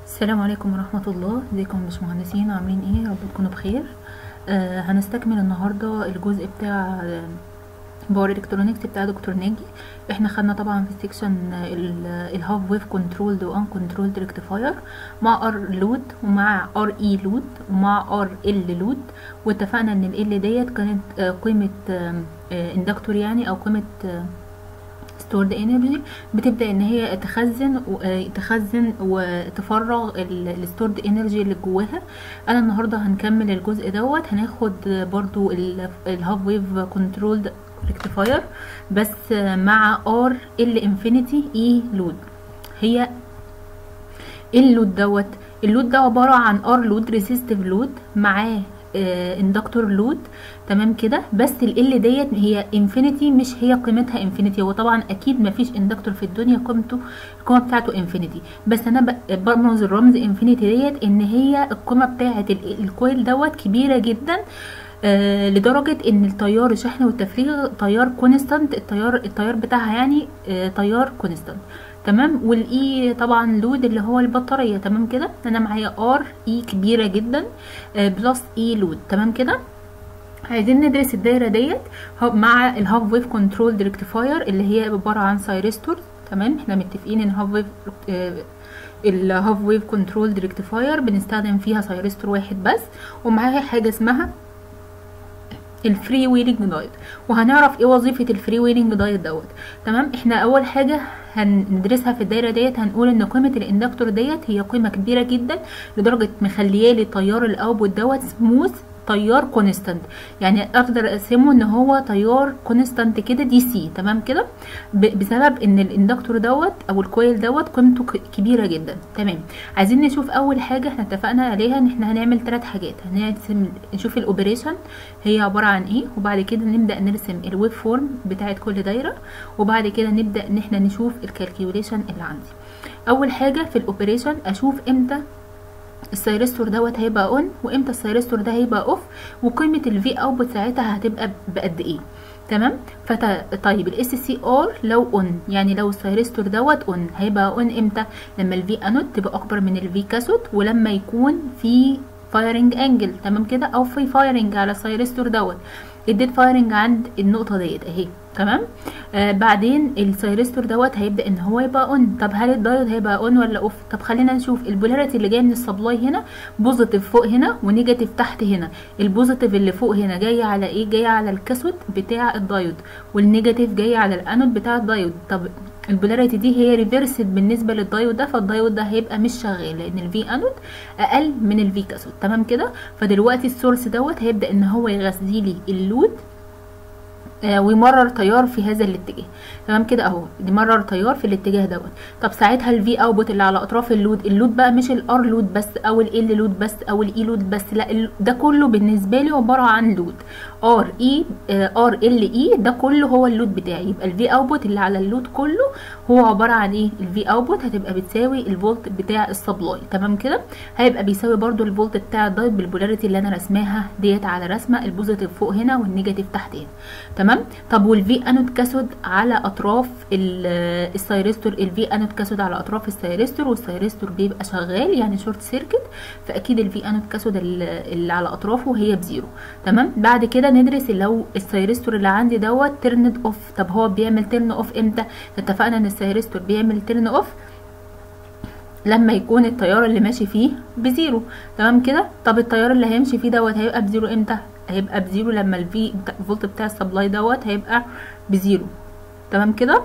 السلام عليكم ورحمة الله ازيكم يا باشمهندسين عاملين ايه يا رب تكونوا بخير آه هنستكمل النهاردة الجزء بتاع آه، باور الكترونكس بتاع دكتور ناجي احنا خدنا طبعا في السكشن الهاف ويف كنترولد وان كنترولد ريكتيفاير مع ار لود ومع ار اي لود ومع ار ال لود واتفقنا ان ال ديت كانت آه، قيمة اندكتور يعني او قيمة آه، stored energy بتبدا ان هي تخزن و- آه، تخزن وتفرغ الستورد انرجي اللي جواها انا النهارده هنكمل الجزء دوت هناخد برضو الهاف ويف كنترولد ريكتيفاير بس آه، مع ار ال انفينيتي اي لود هي ايه اللود دوت اللود ده عباره عن ار لود ريسيستيف لود معاه اندكتور لود تمام كده بس ال ديت هي انفينيتي مش هي قيمتها انفينيتي هو طبعا اكيد ما فيش اندكتور في الدنيا قيمته القيمه بتاعته انفينيتي بس انا ب- برمز الرمز انفينيتي ديت ان هي القيمه بتاعه ال- الكويل دوت كبيره جدا آه لدرجه ان التيار الشحن والتفريغ تيار كونستانت التيار التيار بتاعها يعني آه تيار كونستانت تمام والاي طبعا لود اللي هو البطاريه تمام كده انا معايا ار اي كبيره جدا آه بلس اي لود تمام كده عايزين ندرس الدايره ديت هو- مع الهاف ويف كنترول ريكتيفاير اللي هي عباره عن سايرستور تمام احنا متفقين ان هاف ويف الهاف ويف كنترول ريكتيفاير بنستخدم فيها سايرستور واحد بس ومعاها حاجه اسمها الفري ويلنج دايت وهنعرف ايه وظيفه الفري ويلنج دايت دوت تمام احنا اول حاجه هندرسها في الدايره ديت هنقول ان قيمه الاندكتور ديت هي قيمه كبيره جدا لدرجه مخليه لي تيار الاوتبوت دوت سموث تيار كونستانت يعني اقدر اقسمه ان هو تيار كونستانت كده دي سي تمام كده ب- بسبب ان الاندكتور دوت او الكويل دوت قيمته ك- كبيره جدا تمام عايزين نشوف اول حاجه احنا اتفقنا عليها ان احنا هنعمل ثلاث حاجات هنرسم نشوف الاوبريشن هي عباره عن ايه وبعد كده نبدا نرسم الويب فورم بتاعه كل دايره وبعد كده نبدا ان احنا نشوف الكالكيوليشن اللي عندي اول حاجه في الاوبريشن اشوف امتى السيرستور دوت هيبقى اون وامتى السيرستور ده هيبقى اوف وقيمه الفي اوتبوت ساعتها هتبقى بقد ايه تمام فت... طيب الاس سي ار لو اون يعني لو السيرستور دوت اون هيبقى اون امتى لما الفي انود تبقى اكبر من الفي كاثود ولما يكون في فايرنج انجل تمام كده او في فايرنج على السيرستور دوت اديت فايرنج عند النقطه ديت اهي تمام آه بعدين السيرستور دوت هيبدا ان هو يبقى اون طب هل الدايود هيبقى اون ولا اوف طب خلينا نشوف البولاريتي اللي جايه من السبلاي هنا بوزيتيف فوق هنا ونيجاتيف تحت هنا البوزيتيف اللي فوق هنا جايه على ايه جايه على الكاثود بتاع الدايود والنيجاتيف جايه على الانود بتاع الدايود طب البولاريتي دي هي ريفرسد بالنسبه للدايود ده فالدايود ده هيبقى مش شغال لان الفي انود اقل من الفي كاثود تمام كده فدلوقتي السورس دوت هيبدا ان هو يغذي لي اللود آه، ويمرر تيار في هذا الاتجاه تمام كده اهو يمرر تيار في الاتجاه دوت طب ساعتها الفي اوتبوت اللي على اطراف اللود اللود بقى مش الار لود بس او ال لود بس او الاي لود بس لا ال- ده كله بالنسبه لي عباره عن لود ار اي ار ال اي ده كله هو اللود بتاعي يبقى الفي اوتبوت اللي على اللود كله هو عباره عن ايه الفي اوتبوت هتبقى بتساوي الفولت بتاع السبلاي تمام كده هيبقى بيساوي برضو الفولت بتاع الدايت بالبولاريتي اللي انا رسماها ديت على رسمه البوزيتيف فوق هنا والنيجاتيف تحت هنا تمام طب والفي انود كاثود على اطراف ال- السيرستور الفي انود كاثود على اطراف السيرستور والسيرستور بيبقى شغال يعني شورت سيركت فاكيد الفي انود كاثود ال- اللي على اطرافه هي بزيرو تمام بعد كده ندرس لو السيرستور اللي عندي دوت تيرند اوف طب هو بيعمل تيرن اوف امتى اتفقنا ان السيرستور بيعمل تيرن اوف لما يكون التيار اللي ماشي فيه بزيرو تمام كده طب التيار اللي هيمشي فيه دوت هيبقى بزيرو امتى هيبقى بزيرو لما الفي الفولت بتاع السبلاي دوت هيبقى بزيرو تمام كده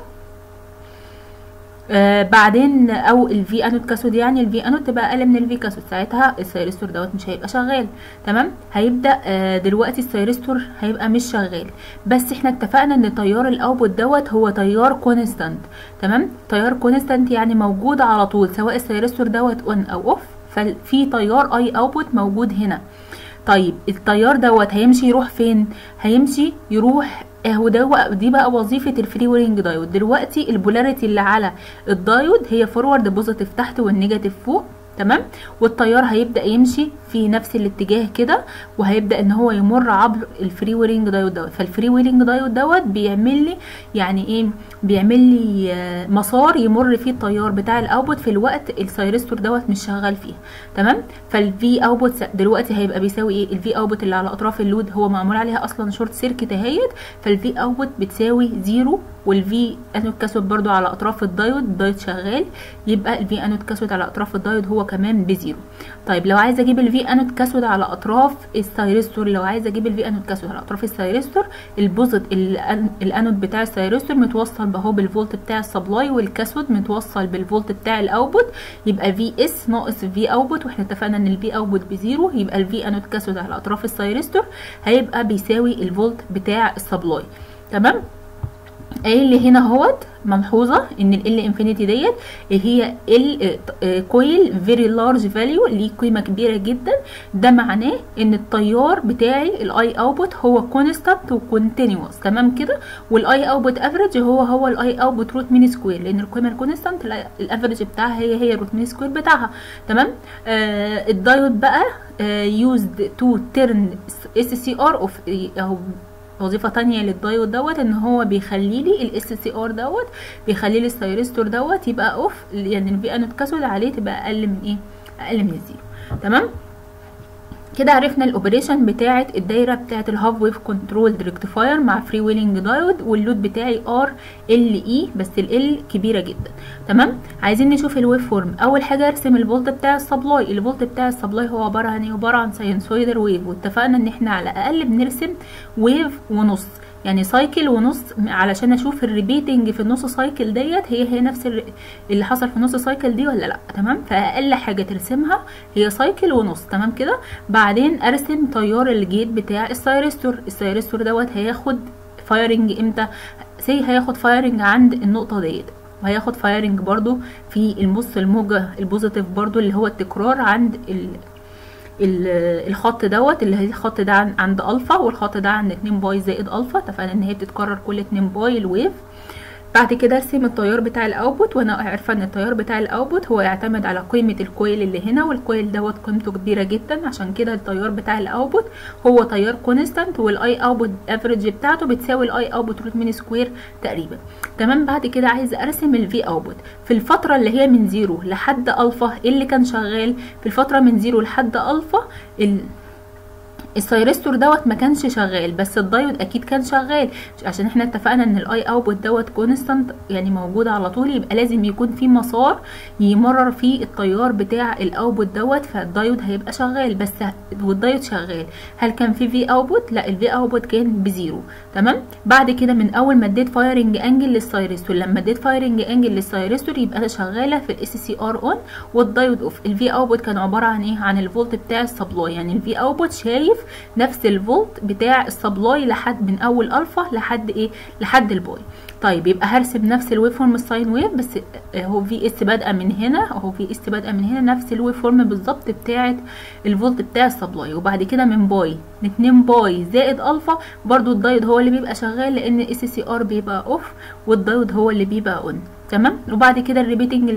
آه بعدين او الفي انود كاثود يعني الفي انود تبقى اقل من الفي كاثود ساعتها السيرستور دوت مش هيبقى شغال تمام هيبدا آه دلوقتي السيرستور هيبقى مش شغال بس احنا اتفقنا ان تيار الاوتبوت دوت هو تيار كونستانت تمام تيار كونستانت يعني موجود على طول سواء السيرستور دوت اون او اوف ففي تيار اي اوتبوت موجود هنا طيب التيار دوت هيمشي يروح فين هيمشي يروح اهو ده دي بقى وظيفه الفري ويلنج دايود دلوقتي البولاريتي اللي على الدايود هي فورورد بوزيتيف تحت والنيجاتيف فوق تمام والتيار هيبدا يمشي في نفس الاتجاه كده وهيبدا ان هو يمر عبر الفري ويلنج دايود دوت فالفري ويلنج دايود دوت بيعمل لي يعني ايه بيعمل لي آه، مسار يمر فيه التيار بتاع الاوتبوت في الوقت السايرستور دوت مش شغال فيه تمام فالفي اوتبوت دلوقتي هيبقى بيساوي ايه الفي اوتبوت اللي على اطراف اللود هو معمول عليها اصلا شورت سيركت اهيت فالفي اوتبوت بتساوي زيرو والفي انود كاسود برضو على اطراف الدايود الدايود شغال يبقى الفي انود كاسود على اطراف الدايود هو كمان بزيرو طيب لو عايزه اجيب الفي انود كاسود على اطراف السايرستور لو عايزه اجيب الفي انود كاسود على اطراف السايرستور البوزيت الأن- الانود بتاع السايرستور متوصل بهو بالفولت بتاع السبلاي والكاسود متوصل بالفولت بتاع الاوتبوت يبقى في اس ناقص في اوتبوت واحنا اتفقنا ان الفي اوتبوت بزيرو يبقى الفي انود كاسود على اطراف السايرستور هيبقى بيساوي الفولت بتاع السبلاي تمام قايل لي هنا اهوت ملحوظه ان ال انفينيتي ديت هي ال كويل فيري لارج فاليو ليه قيمه كبيره جدا ده معناه ان التيار بتاعي الاي اوتبوت هو كونستانت وكونتينوس تمام كده والاي اوتبوت افريج هو هو الاي اوتبوت روت مين سكوير لان القيمه الكونستانت الافريج بتاعها هي هي روت مين سكوير بتاعها تمام آه الدايود بقى يوزد تو تيرن اس سي ار اوف او وظيفة تانية للدايود دوت ان هو بيخلي لي الاس سي ار دوت بيخلي لي السايرستور دوت يبقى اوف يعني الفي انود كاسود عليه تبقى اقل من ايه اقل من الزيرو تمام كده عرفنا الاوبريشن بتاعه الدايره بتاعه الهاف ويف كنترول ريكتيفاير مع فري ويلنج دايود واللود بتاعي ار ال اي بس ال كبيره جدا تمام عايزين نشوف الويف فورم اول حاجه ارسم الفولت بتاع السبلاي الفولت بتاع السبلاي هو عباره عن ايه عباره عن ساينسويدر ويف واتفقنا ان احنا على الاقل بنرسم ويف ونص يعني سايكل ونص علشان اشوف الريبيتنج في النص سايكل ديت هي هي نفس الر- اللي حصل في النص سايكل دي ولا لا تمام فاقل حاجه ترسمها هي سايكل ونص تمام كده بعدين ارسم تيار الجيت بتاع السايرستور السايرستور دوت هياخد فايرنج امتى سي هياخد فايرنج عند النقطه ديت وهياخد فايرنج برضو في النص الموجة البوزيتيف برضو اللي هو التكرار عند ال ال- الخط دوت اللي هي الخط ده عن- عند الفا والخط ده عند 2 باي زائد الفا اتفقنا ان هي بتتكرر كل 2 باي الويف بعد كده ارسم التيار بتاع الاوتبوت وانا عارفه ان التيار بتاع الاوتبوت هو يعتمد على قيمه الكويل اللي هنا والكويل دوت قيمته كبيره جدا عشان كده التيار بتاع الاوتبوت هو تيار كونستانت والاي اوتبوت افريج بتاعته بتساوي الاي اوتبوت روت مين سكوير تقريبا تمام بعد كده عايزه ارسم الفي اوتبوت في الفتره اللي هي من زيرو لحد الفا إيه اللي كان شغال في الفتره من زيرو لحد الفا ال السايرستور دوت ما كانش شغال بس الدايود اكيد كان شغال عشان احنا اتفقنا ان الاي اوتبوت دوت كونستانت يعني موجود على طول يبقى لازم يكون في مسار يمرر فيه التيار بتاع الاوتبوت دوت فالدايود هيبقى شغال بس والدايود شغال هل كان في في اوتبوت لا الفي اوتبوت كان بزيرو تمام بعد كده من اول ما اديت فايرنج انجل للسايرستور لما اديت فايرنج انجل للسايرستور يبقى انا شغاله في الاس سي ار اون والدايود اوف الفي اوتبوت كان عباره عن ايه عن الفولت بتاع السبلاي يعني الفي اوتبوت شايف نفس الفولت بتاع السبلاي لحد من اول الفا لحد ايه لحد الباي طيب يبقى هرسم نفس الويف فورم الساين ويف بس اهو في اس بادئه من هنا اهو في اس بادئه من هنا نفس الويف فورم بالظبط بتاعه الفولت بتاع السبلاي وبعد كده من باي ل 2 باي زائد الفا برضو الدايود هو اللي بيبقى شغال لان الاس سي ار بيبقى اوف والدايود هو اللي بيبقى اون تمام وبعد كده الريبيتنج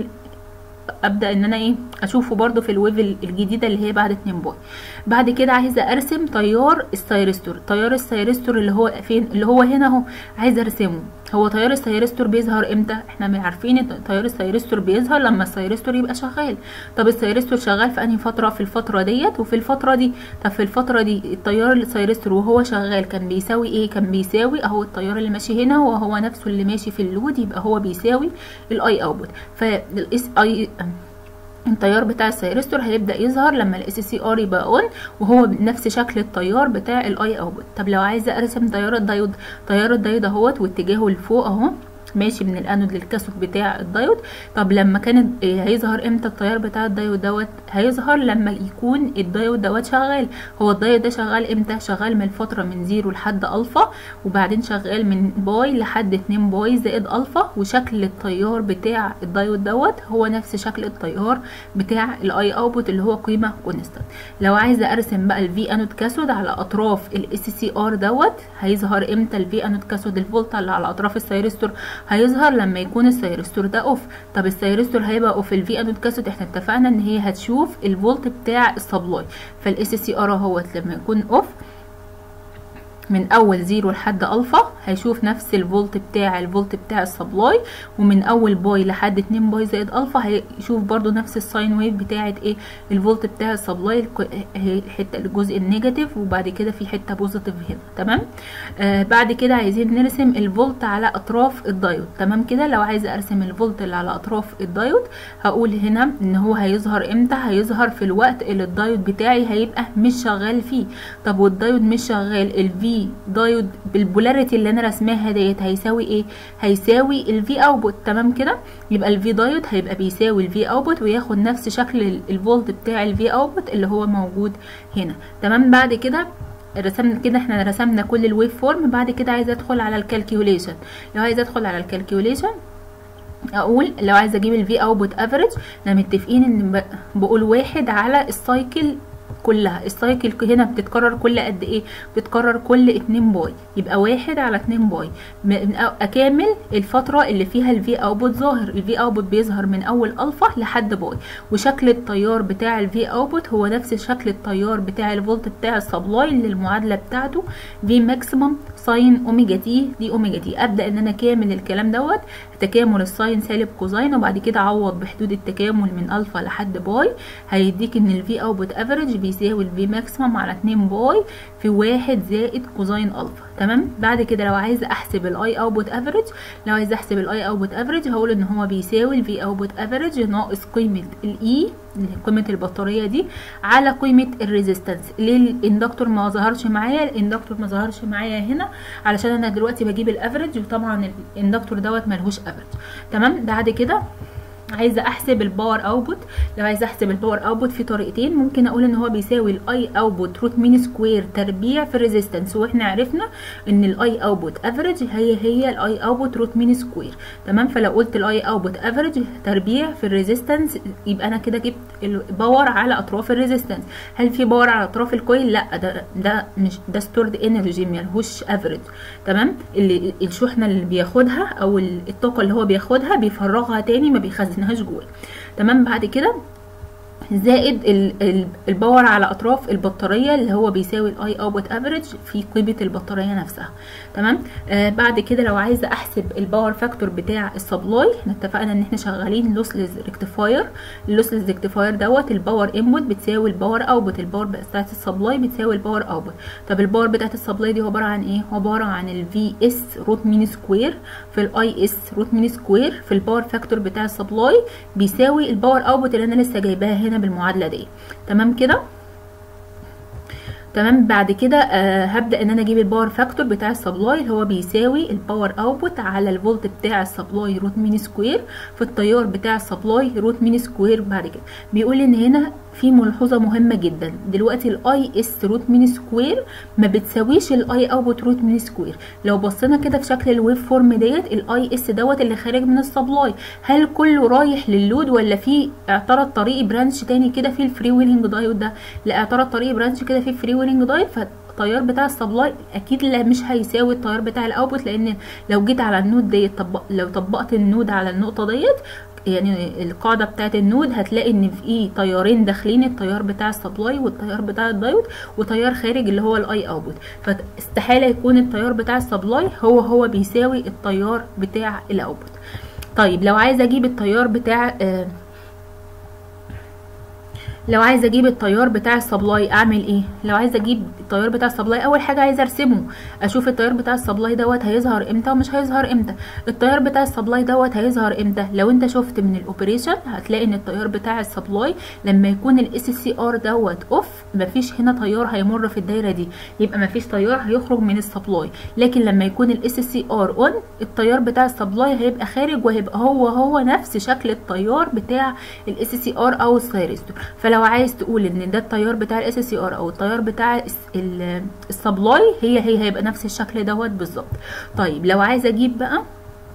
ابدا ان انا ايه اشوفه برضو في الويف الجديده اللي هي بعد 2 باي بعد كده عايزه ارسم تيار السايرستور تيار السايرستور اللي هو فين اللي هو هنا اهو عايزه ارسمه هو تيار السايرستور بيظهر امتى احنا عارفين ان تيار السايرستور بيظهر لما السايرستور يبقى شغال طب السايرستور شغال في انهي فتره في الفتره ديت وفي الفتره دي طب في الفتره دي التيار السايرستور وهو شغال كان بيساوي ايه كان بيساوي اهو التيار اللي ماشي هنا وهو نفسه اللي ماشي في اللود يبقى هو بيساوي الاي اوتبوت فالاس اي التيار بتاع السيرستور هيبدا يظهر لما الاس سي ار يبقى اون وهو نفس شكل التيار بتاع الاي اوتبوت طب لو عايزه ارسم تيار الدايود تيار الدايود اهوت واتجاهه لفوق اهو ماشي من الانود للكاثود بتاع الدايود طب لما كان هيظهر امتى التيار بتاع الدايود دوت هيظهر لما يكون الدايود دوت شغال هو الدايود ده شغال امتى شغال من الفتره من زيرو لحد الفا وبعدين شغال من باي لحد 2 باي زائد الفا وشكل التيار بتاع الدايود دوت هو نفس شكل التيار بتاع الاي اوتبوت اللي هو قيمه كونستانت لو عايزه ارسم بقى الفي انود كاثود على اطراف الاس سي ار دوت هيظهر امتى الفي انود كاثود الفولت اللي على اطراف السيرستور هيظهر لما يكون السيرستور ده اوف طب السيرستور هيبقى اوف الفي انود كاثود احنا اتفقنا ان هي هتشوف الفولت بتاع السبلاي فالاس سي ار اهوت لما يكون اوف من اول زيرو لحد الفا هيشوف نفس الفولت بتاع الفولت بتاع السبلاي ومن اول باي لحد 2 باي زائد الفا هيشوف برضو نفس الساين ويف بتاعه ايه الفولت بتاع السبلاي الحته الجزء النيجاتيف وبعد كده في حته بوزيتيف هنا تمام آه بعد كده عايزين نرسم الفولت على اطراف الدايود تمام كده لو عايزه ارسم الفولت اللي على اطراف الدايود هقول هنا ان هو هيظهر امتى هيظهر في الوقت اللي الدايود بتاعي هيبقى مش شغال فيه طب والدايود مش شغال الفي دايود بالبولاريتي اللي انا رسماها ديت هيساوي ايه هيساوي الفي اوتبوت تمام كده يبقى الفي دايود هيبقى بيساوي الفي اوتبوت وياخد نفس شكل الفولت بتاع الفي اوتبوت اللي هو موجود هنا تمام بعد كده رسمنا كده احنا رسمنا كل الويف فورم بعد كده عايزه ادخل على الكالكيوليشن لو عايزه ادخل على الكالكيوليشن اقول لو عايزه اجيب الفي اوتبوت افريج احنا متفقين ان بقول واحد على السايكل كلها السايكل هنا بتتكرر كل قد ايه بتتكرر كل اتنين باي يبقى واحد على اتنين باي اكامل الفترة اللي فيها الفي اوتبوت ظاهر الفي اوتبوت بيظهر من اول الفا لحد باي وشكل التيار بتاع الفي اوتبوت هو نفس شكل التيار بتاع الفولت بتاع السبلاي اللي المعادلة بتاعته في ماكسيمم ساين اوميجا تي دي اوميجا تي ابدا ان انا كامل الكلام دوت تكامل الساين سالب كوزين وبعد كده اعوض بحدود التكامل من الفا لحد باي هيديك ان الفي اوتبوت افريج بيساوي الفي ماكسيمم على 2 باي في واحد زائد كوزين الفا تمام بعد كده لو عايزه احسب الاي اوتبوت افريج لو عايزه احسب الاي اوتبوت افريج هقول ان هو بيساوي الفي اوتبوت افريج ناقص قيمه الاي قيمه البطاريه دي على قيمه الريزيستنس ليه الاندكتور ما ظهرش معايا الاندكتور ما ظهرش معايا هنا علشان انا دلوقتي بجيب الافريج وطبعا الاندكتور دوت ملهوش افريج تمام بعد كده عايزه احسب الباور اوتبوت لو عايزه احسب الباور اوتبوت في طريقتين ممكن اقول ان هو بيساوي الاي اوتبوت روت مين سكوير تربيع في الريزيستنس واحنا عرفنا ان الاي اوتبوت افريج هي هي الاي اوتبوت روت مين سكوير تمام فلو قلت الاي اوتبوت افريج تربيع في الريزيستنس يبقى انا كده جبت الباور على اطراف الريزيستنس هل في باور على اطراف الكويل لا ده ده مش ده ستورد انرجي ملهوش افريج تمام اللي الشحنه اللي بياخدها او الطاقه اللي هو بياخدها بيفرغها تاني ما بيخزنها ملهاش جول تمام بعد كده زائد الباور على اطراف البطاريه اللي هو بيساوي الاي اوتبوت افريج في قيمه البطاريه نفسها تمام آه بعد كده لو عايزه احسب الباور فاكتور بتاع السبلاي احنا اتفقنا ان احنا شغالين لوسلس ريكتيفاير اللوسلس ريكتيفاير دوت الباور انبوت بتساوي الباور اوتبوت الباور بتاعت السبلاي بتساوي الباور اوتبوت طب الباور بتاعت السبلاي دي عباره عن ايه عباره عن الفي اس روت مين سكوير في الاي اس روت مين سكوير في الباور فاكتور بتاع السبلاي بيساوي الباور اوتبوت اللي انا لسه جايباها هنا بالمعادله دي تمام كده تمام بعد كده آه هبدا ان انا اجيب الباور فاكتور بتاع السبلاي اللي هو بيساوي الباور اوتبوت على الفولت بتاع السبلاي روت مين سكوير في التيار بتاع السبلاي روت مين سكوير بعد كده بيقول ان هنا في ملحوظه مهمه جدا دلوقتي الاي اس روت مين سكوير ما بتساويش الاي اوتبوت روت مين سكوير لو بصينا كده في شكل الويف فورم ديت الاي اس دوت اللي خارج من السبلاي هل كله رايح لللود ولا في اعترض طريقي برانش تاني كده في الفري ويلنج دايود ده لا اعترض طريقي برانش كده في الفري ويلنج دايود التيار بتاع السبلاي اكيد لا مش هيساوي التيار بتاع الاوتبوت لان لو جيت على النود ديت طبق لو طبقت النود على النقطه ديت يعني القاعده بتاعه النود هتلاقي ان في تيارين داخلين التيار بتاع السبلاي والتيار بتاع الدايود وتيار خارج اللي هو الاي اوتبوت فاستحاله يكون التيار بتاع السبلاي هو هو بيساوي التيار بتاع الاوتبوت طيب لو عايزه اجيب التيار بتاع آه لو عايزه اجيب التيار بتاع السبلاي اعمل ايه لو عايزه اجيب التيار بتاع السبلاي اول حاجه عايزه ارسمه اشوف التيار بتاع السبلاي دوت هيظهر امتى ومش هيظهر امتى التيار بتاع السبلاي دوت هيظهر امتى لو انت شفت من الاوبريشن هتلاقي ان التيار بتاع السبلاي لما يكون الاس سي ار دوت اوف مفيش هنا تيار هيمر في الدايره دي يبقى مفيش تيار هيخرج من السبلاي لكن لما يكون الاس سي ار اون التيار بتاع السبلاي هيبقى خارج وهيبقى هو هو نفس شكل التيار بتاع الاس سي ار او الثيرستور فلو عايز تقول ان ده التيار بتاع الاس سي ار او التيار بتاع السبلاي هي هي هيبقى نفس الشكل دوت بالظبط طيب لو عايزه اجيب بقى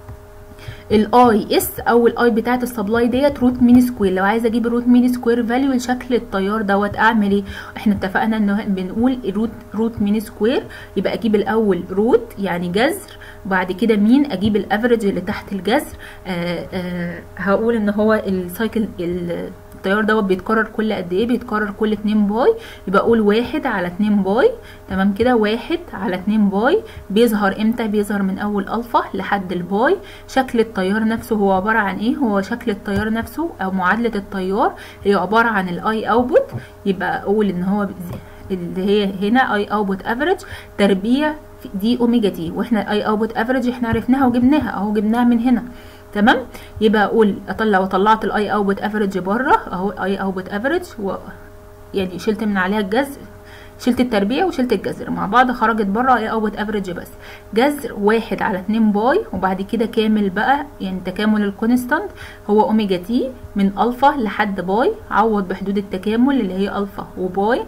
الاي اس او الاي بتاعه السبلاي ديت روت مين سكوير لو عايزه اجيب الروت مين سكوير فاليو لشكل التيار دوت اعمل ايه احنا اتفقنا ان بنقول روت روت مين سكوير يبقى اجيب الاول روت يعني جذر وبعد كده مين اجيب الافريج اللي تحت الجذر آه آه هقول ان هو السايكل التيار دوت بيتكرر كل قد ايه بيتكرر كل 2 باي يبقى اقول واحد على 2 باي تمام كده واحد على 2 باي بيظهر امتى بيظهر من اول الفا لحد الباي شكل التيار نفسه هو عباره عن ايه هو شكل التيار نفسه او معادله التيار هي عباره عن الاي اوتبوت يبقى اقول ان هو اللي هي هنا اي اوتبوت افريج تربيع دي اوميجا تي واحنا اي اوتبوت افريج احنا عرفناها وجبناها اهو جبناها من هنا تمام يبقى اقول اطلع وطلعت الاي اوتبوت افريج بره اهو اي اوتبوت افريج و يعني شلت من عليها الجذر شلت التربيع وشلت الجذر مع بعض خرجت بره اي اوتبوت افريج بس جذر واحد على اتنين باي وبعد كده كامل بقى يعني تكامل الكونستانت هو اوميجا تي من الفا لحد باي عوض بحدود التكامل اللي هي الفا وباي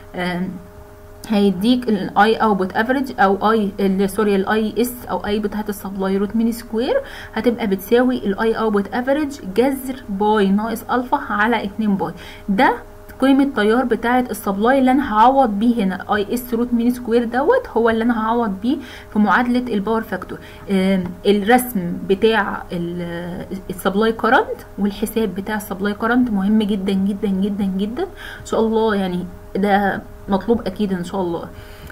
هيديك الاي اوتبوت افريج او اي سوري الاي اس او اي بتاعت السبلاي روت مين سكوير هتبقى بتساوي الاي اوتبوت افريج جذر باي ناقص الفا على 2 باي ده قيمة التيار بتاعة السبلاي اللي انا هعوض بيه هنا اي اس روت مين سكوير دوت هو اللي انا هعوض بيه في معادلة الباور فاكتور الرسم بتاع السبلاي كرنت والحساب بتاع السبلاي كرنت مهم جدا جدا جدا جدا ان شاء الله يعني ده مطلوب اكيد ان شاء الله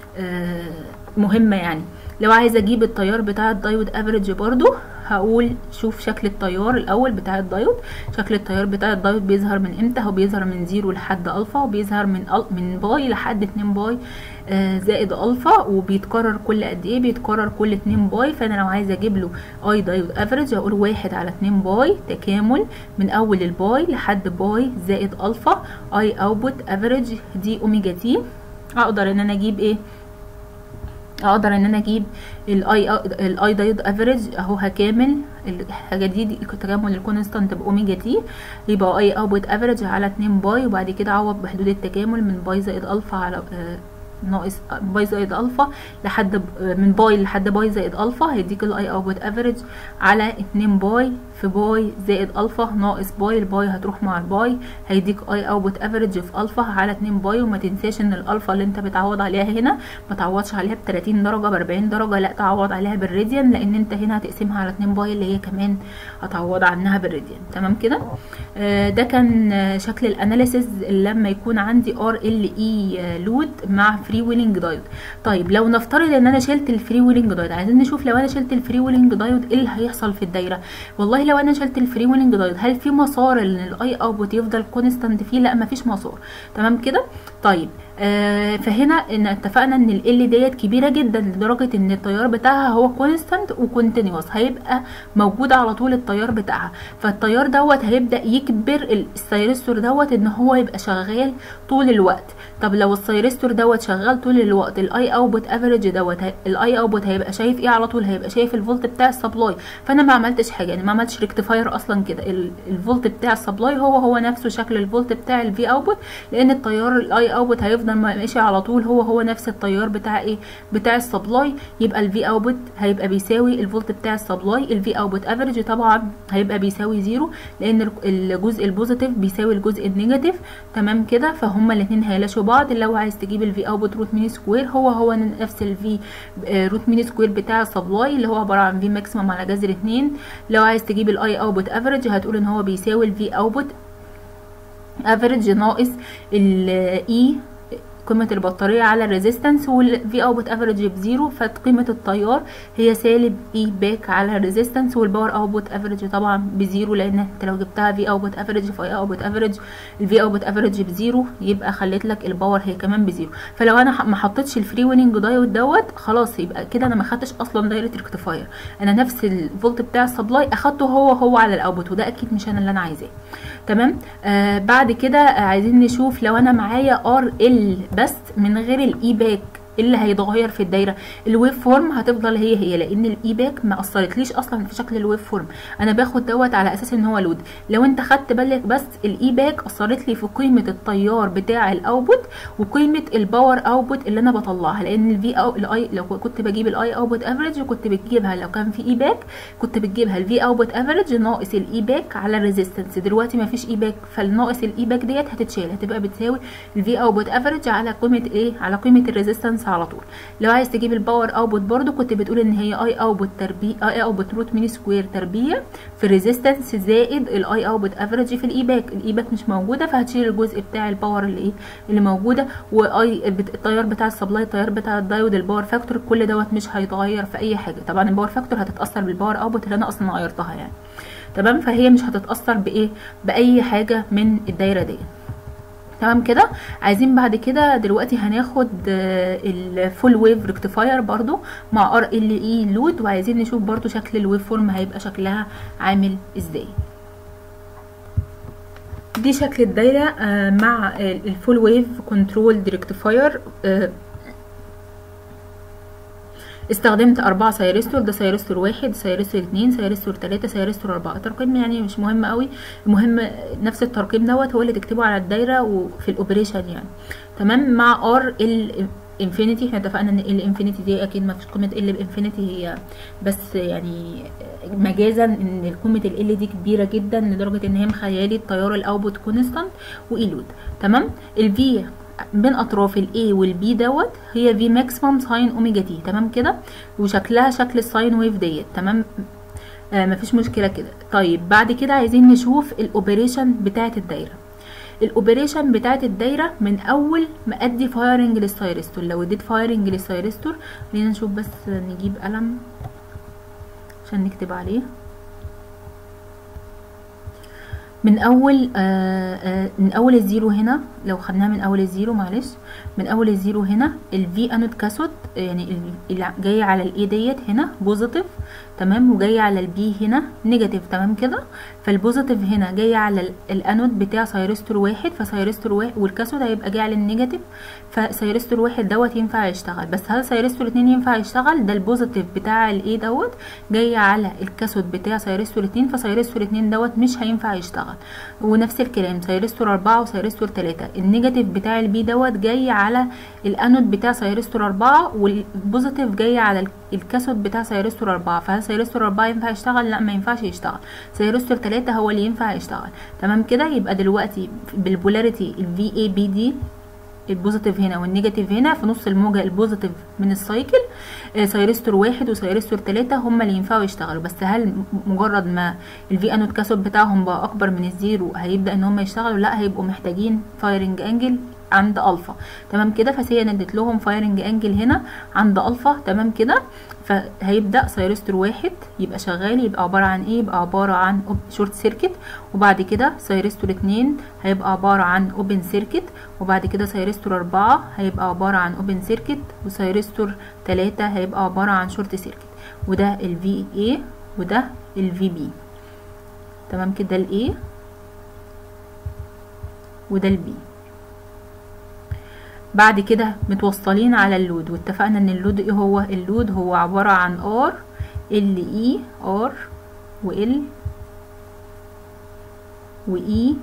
مهمة يعني لو عايزه اجيب التيار بتاع الدايود افريج برضو هقول شوف شكل التيار الاول بتاع الدايود شكل التيار بتاع الدايود بيظهر من امتى هو بيظهر من زيرو لحد الفا وبيظهر من من باي لحد 2 باي آه زائد الفا وبيتكرر كل قد ايه بيتكرر كل 2 باي فانا لو عايزه اجيب له اي دايود افريج هقول واحد على 2 باي تكامل من اول الباي لحد باي زائد الفا اي اوتبوت افريج دي اوميجا تي اقدر ان انا اجيب ايه اقدر ان انا اجيب الاي الاي دايود افريج اهو هكامل الحاجه دي, دي تكامل الكونستانت باوميجا تي يبقى اي اوتبوت افريج على 2 باي وبعد كده اعوض بحدود التكامل من باي زائد الفا على آه ناقص باي زائد الفا لحد من باي لحد باي زائد الفا هيديك الاي اوتبوت افريج على 2 باي في باي زائد الفا ناقص باي الباي هتروح مع الباي هيديك اي اوتبوت افريج في الفا على 2 باي وما تنساش ان الالفا اللي انت بتعوض عليها هنا ما تعوضش عليها ب 30 درجه ب 40 درجه لا تعوض عليها بالراديان لان انت هنا هتقسمها على 2 باي اللي هي كمان هتعوض عنها بالراديان تمام كده آه ده كان شكل الاناليسيز لما يكون عندي ار ال اي لود مع فري ويلنج دايود طيب لو نفترض ان انا شلت الفري ويلنج دايود عايزين نشوف لو انا شلت الفري ويلنج دايود ايه اللي هيحصل في الدايره والله لو انا شلت الفري ويلنج دايود هل في مسار ان الاي اوتبوت يفضل كونستانت فيه لا مفيش مسار تمام كده طيب آه فهنا ان اتفقنا ان ال ديت كبيره جدا لدرجه ان التيار بتاعها هو كونستانت وكونتينوس هيبقى موجود على طول التيار بتاعها فالتيار دوت هيبدا يكبر السيرستور دوت ان هو يبقى شغال طول الوقت طب لو السيرستور دوت شغال طول الوقت الاي اوتبوت افريج دوت الاي اوتبوت هيبقى شايف ايه على طول هيبقى شايف الفولت بتاع السبلاي فانا ما عملتش حاجه يعني ما عملتش ريكتيفاير اصلا كده الفولت بتاع السبلاي هو هو نفسه شكل الفولت بتاع الفي اوتبوت لان التيار الاي اوتبوت هيفضل ماشي على طول هو هو نفس التيار بتاع ايه بتاع السبلاي يبقى الفي اوتبوت هيبقى بيساوي الفولت بتاع السبلاي الفي اوتبوت افريج طبعا هيبقى بيساوي زيرو لان الجزء البوزيتيف بيساوي الجزء النيجاتيف تمام كده فهما الاثنين هيلاشوا بعض لو عايز تجيب الفي اوتبوت روت مين سكوير هو هو نفس الفي روت مين سكوير بتاع السبلاي اللي هو عباره عن في ماكسيمم على جذر 2 لو عايز تجيب الاي اوتبوت افريج هتقول ان هو بيساوي الفي اوتبوت افريج ناقص الاي قيمة البطارية على الريزيستنس والفي اوتبوت افريج بزيرو فقيمة التيار هي سالب اي باك على الريزيستنس والباور اوتبوت افريج طبعا بزيرو لان انت لو جبتها في اوتبوت افريج في اي اوتبوت افريج الفي اوتبوت افريج بزيرو يبقى خليت لك الباور هي كمان بزيرو فلو انا ما حطيتش الفري ويننج دايود دوت خلاص يبقى كده انا ما خدتش اصلا دايره ريكتيفاير انا نفس الفولت بتاع السبلاي اخدته هو هو على الاوتبوت وده اكيد مش انا اللي انا عايزاه تمام آه بعد كده آه عايزين نشوف لو انا معايا ار ال بس من غير الاي باك اللي هيتغير في الدايره الويف فورم هتفضل هي هي لان الاي باك ما اثرتليش اصلا في شكل الويف فورم انا باخد دوت على اساس ان هو لود لو انت خدت بالك بس الاي باك اثرت لي في قيمه التيار بتاع الاوتبوت وقيمه الباور اوتبوت اللي انا بطلعها لان الفي او الاي لو كنت بجيب الاي اوتبوت افريج كنت بتجيبها لو كان في اي باك كنت بتجيبها الفي اوتبوت افريج ناقص الاي باك على الريزيستنس دلوقتي ما فيش اي باك فالناقص الاي باك ديت هتتشال هتبقى بتساوي الفي اوتبوت افريج على قيمه ايه على قيمه الريزيستنس ريزيستنس على طول لو عايز تجيب الباور اوتبوت برضو كنت بتقول ان هي اي اوتبوت تربيع اي اوتبوت روت مين سكوير تربيع في الريزيستنس زائد الاي اوتبوت افريج في الاي باك الاي باك مش موجوده فهتشيل الجزء بتاع الباور اللي ايه اللي موجوده واي التيار بتاع السبلاي التيار بتاع الدايود الباور فاكتور كل دوت مش هيتغير في اي حاجه طبعا الباور فاكتور هتتاثر بالباور اوتبوت اللي انا اصلا غيرتها يعني تمام فهي مش هتتاثر بايه باي حاجه من الدايره دي تمام كده عايزين بعد كده دلوقتي هناخد الفول ويف ريكتيفاير برضو مع ار ال اي لود وعايزين نشوف برضو شكل الويف فورم هيبقى شكلها عامل ازاي دي شكل الدايره مع الفول ويف كنترول ريكتيفاير استخدمت أربعة سيرستور ده سيرستور واحد سيرستور اتنين سيرستور تلاتة سيرستور أربعة ترقيم يعني مش مهم قوي المهم نفس الترقيم دوت هو اللي تكتبه على الدايرة وفي الأوبريشن يعني تمام مع ار ال انفينيتي احنا اتفقنا ان ال انفينيتي دي اكيد ما فيش قيمه ال بانفينيتي هي بس يعني مجازا ان قيمه ال دي كبيره جدا لدرجه ان هي مخيالي التيار الاوتبوت كونستانت وايلود تمام الفي بين اطراف الاي والبي دوت هي في ماكسيمم ساين اوميجا تي تمام كده وشكلها شكل الساين ويف ديت تمام آه مفيش مشكله كده طيب بعد كده عايزين نشوف الاوبريشن بتاعه الدايره الاوبريشن بتاعه الدايره من اول ما ادي فايرنج للسايرستور لو اديت فايرنج للسايرستور خلينا نشوف بس نجيب قلم عشان نكتب عليه من اول آآ آآ من اول الزيرو هنا لو خدناها من اول الزيرو معلش من اول الزيرو هنا الفي انود كاثود يعني اللي جاي على الاي ديت هنا بوزيتيف تمام وجاي على البي هنا نيجاتيف تمام كده فالبوزيتيف هنا جاي على الانود بتاع سايرستور واحد فسايرستور واحد والكاثود هيبقى جاي على النيجاتيف فسايرستور واحد دوت ينفع يشتغل بس هل سايرستور اتنين ينفع يشتغل ده البوزيتيف بتاع الاي دوت جاي على الكاثود بتاع سايرستور اتنين فسايرستور اتنين دوت مش هينفع يشتغل ونفس الكلام سايرستور أربعة وسايرستور تلاتة النيجاتيف بتاع البي دوت جاي على الانود بتاع سايرستور أربعة والبوزيتيف جاي على الكاثود بتاع سايرستور أربعة فهل سايرستور أربعة ينفع يشتغل لا ما ينفعش يشتغل سايرستور تلاتة هو اللي ينفع يشتغل تمام كده يبقى دلوقتي بالبولاريتي الفي اي بي دي البوزيتيف هنا والنيجاتيف هنا في نص الموجة البوزيتيف من السايكل آه سايرستور واحد وسايرستور تلاتة هما اللي ينفعوا يشتغلوا بس هل مجرد ما الفي انود كاثود بتاعهم بقى اكبر من الزيرو هيبدا ان هما يشتغلوا لا هيبقوا محتاجين فايرنج انجل عند الفا تمام كده فهي ندت لهم فايرنج انجل هنا عند الفا تمام كده فهيبدا سايرستور واحد يبقى شغال يبقى عباره عن ايه يبقى عباره عن شورت سيركت وبعد كده سايرستور اتنين هيبقى عباره عن اوبن سيركت وبعد كده سايرستور أربعة هيبقى عباره عن اوبن سيركت وسايرستور تلاتة هيبقى عباره عن شورت سيركت وده الفي اي وده الفي بي تمام كده الاي وده البي بعد كده متوصلين على اللود واتفقنا ان اللود ايه هو اللود هو عبارة عن ار ال اي ار وال واي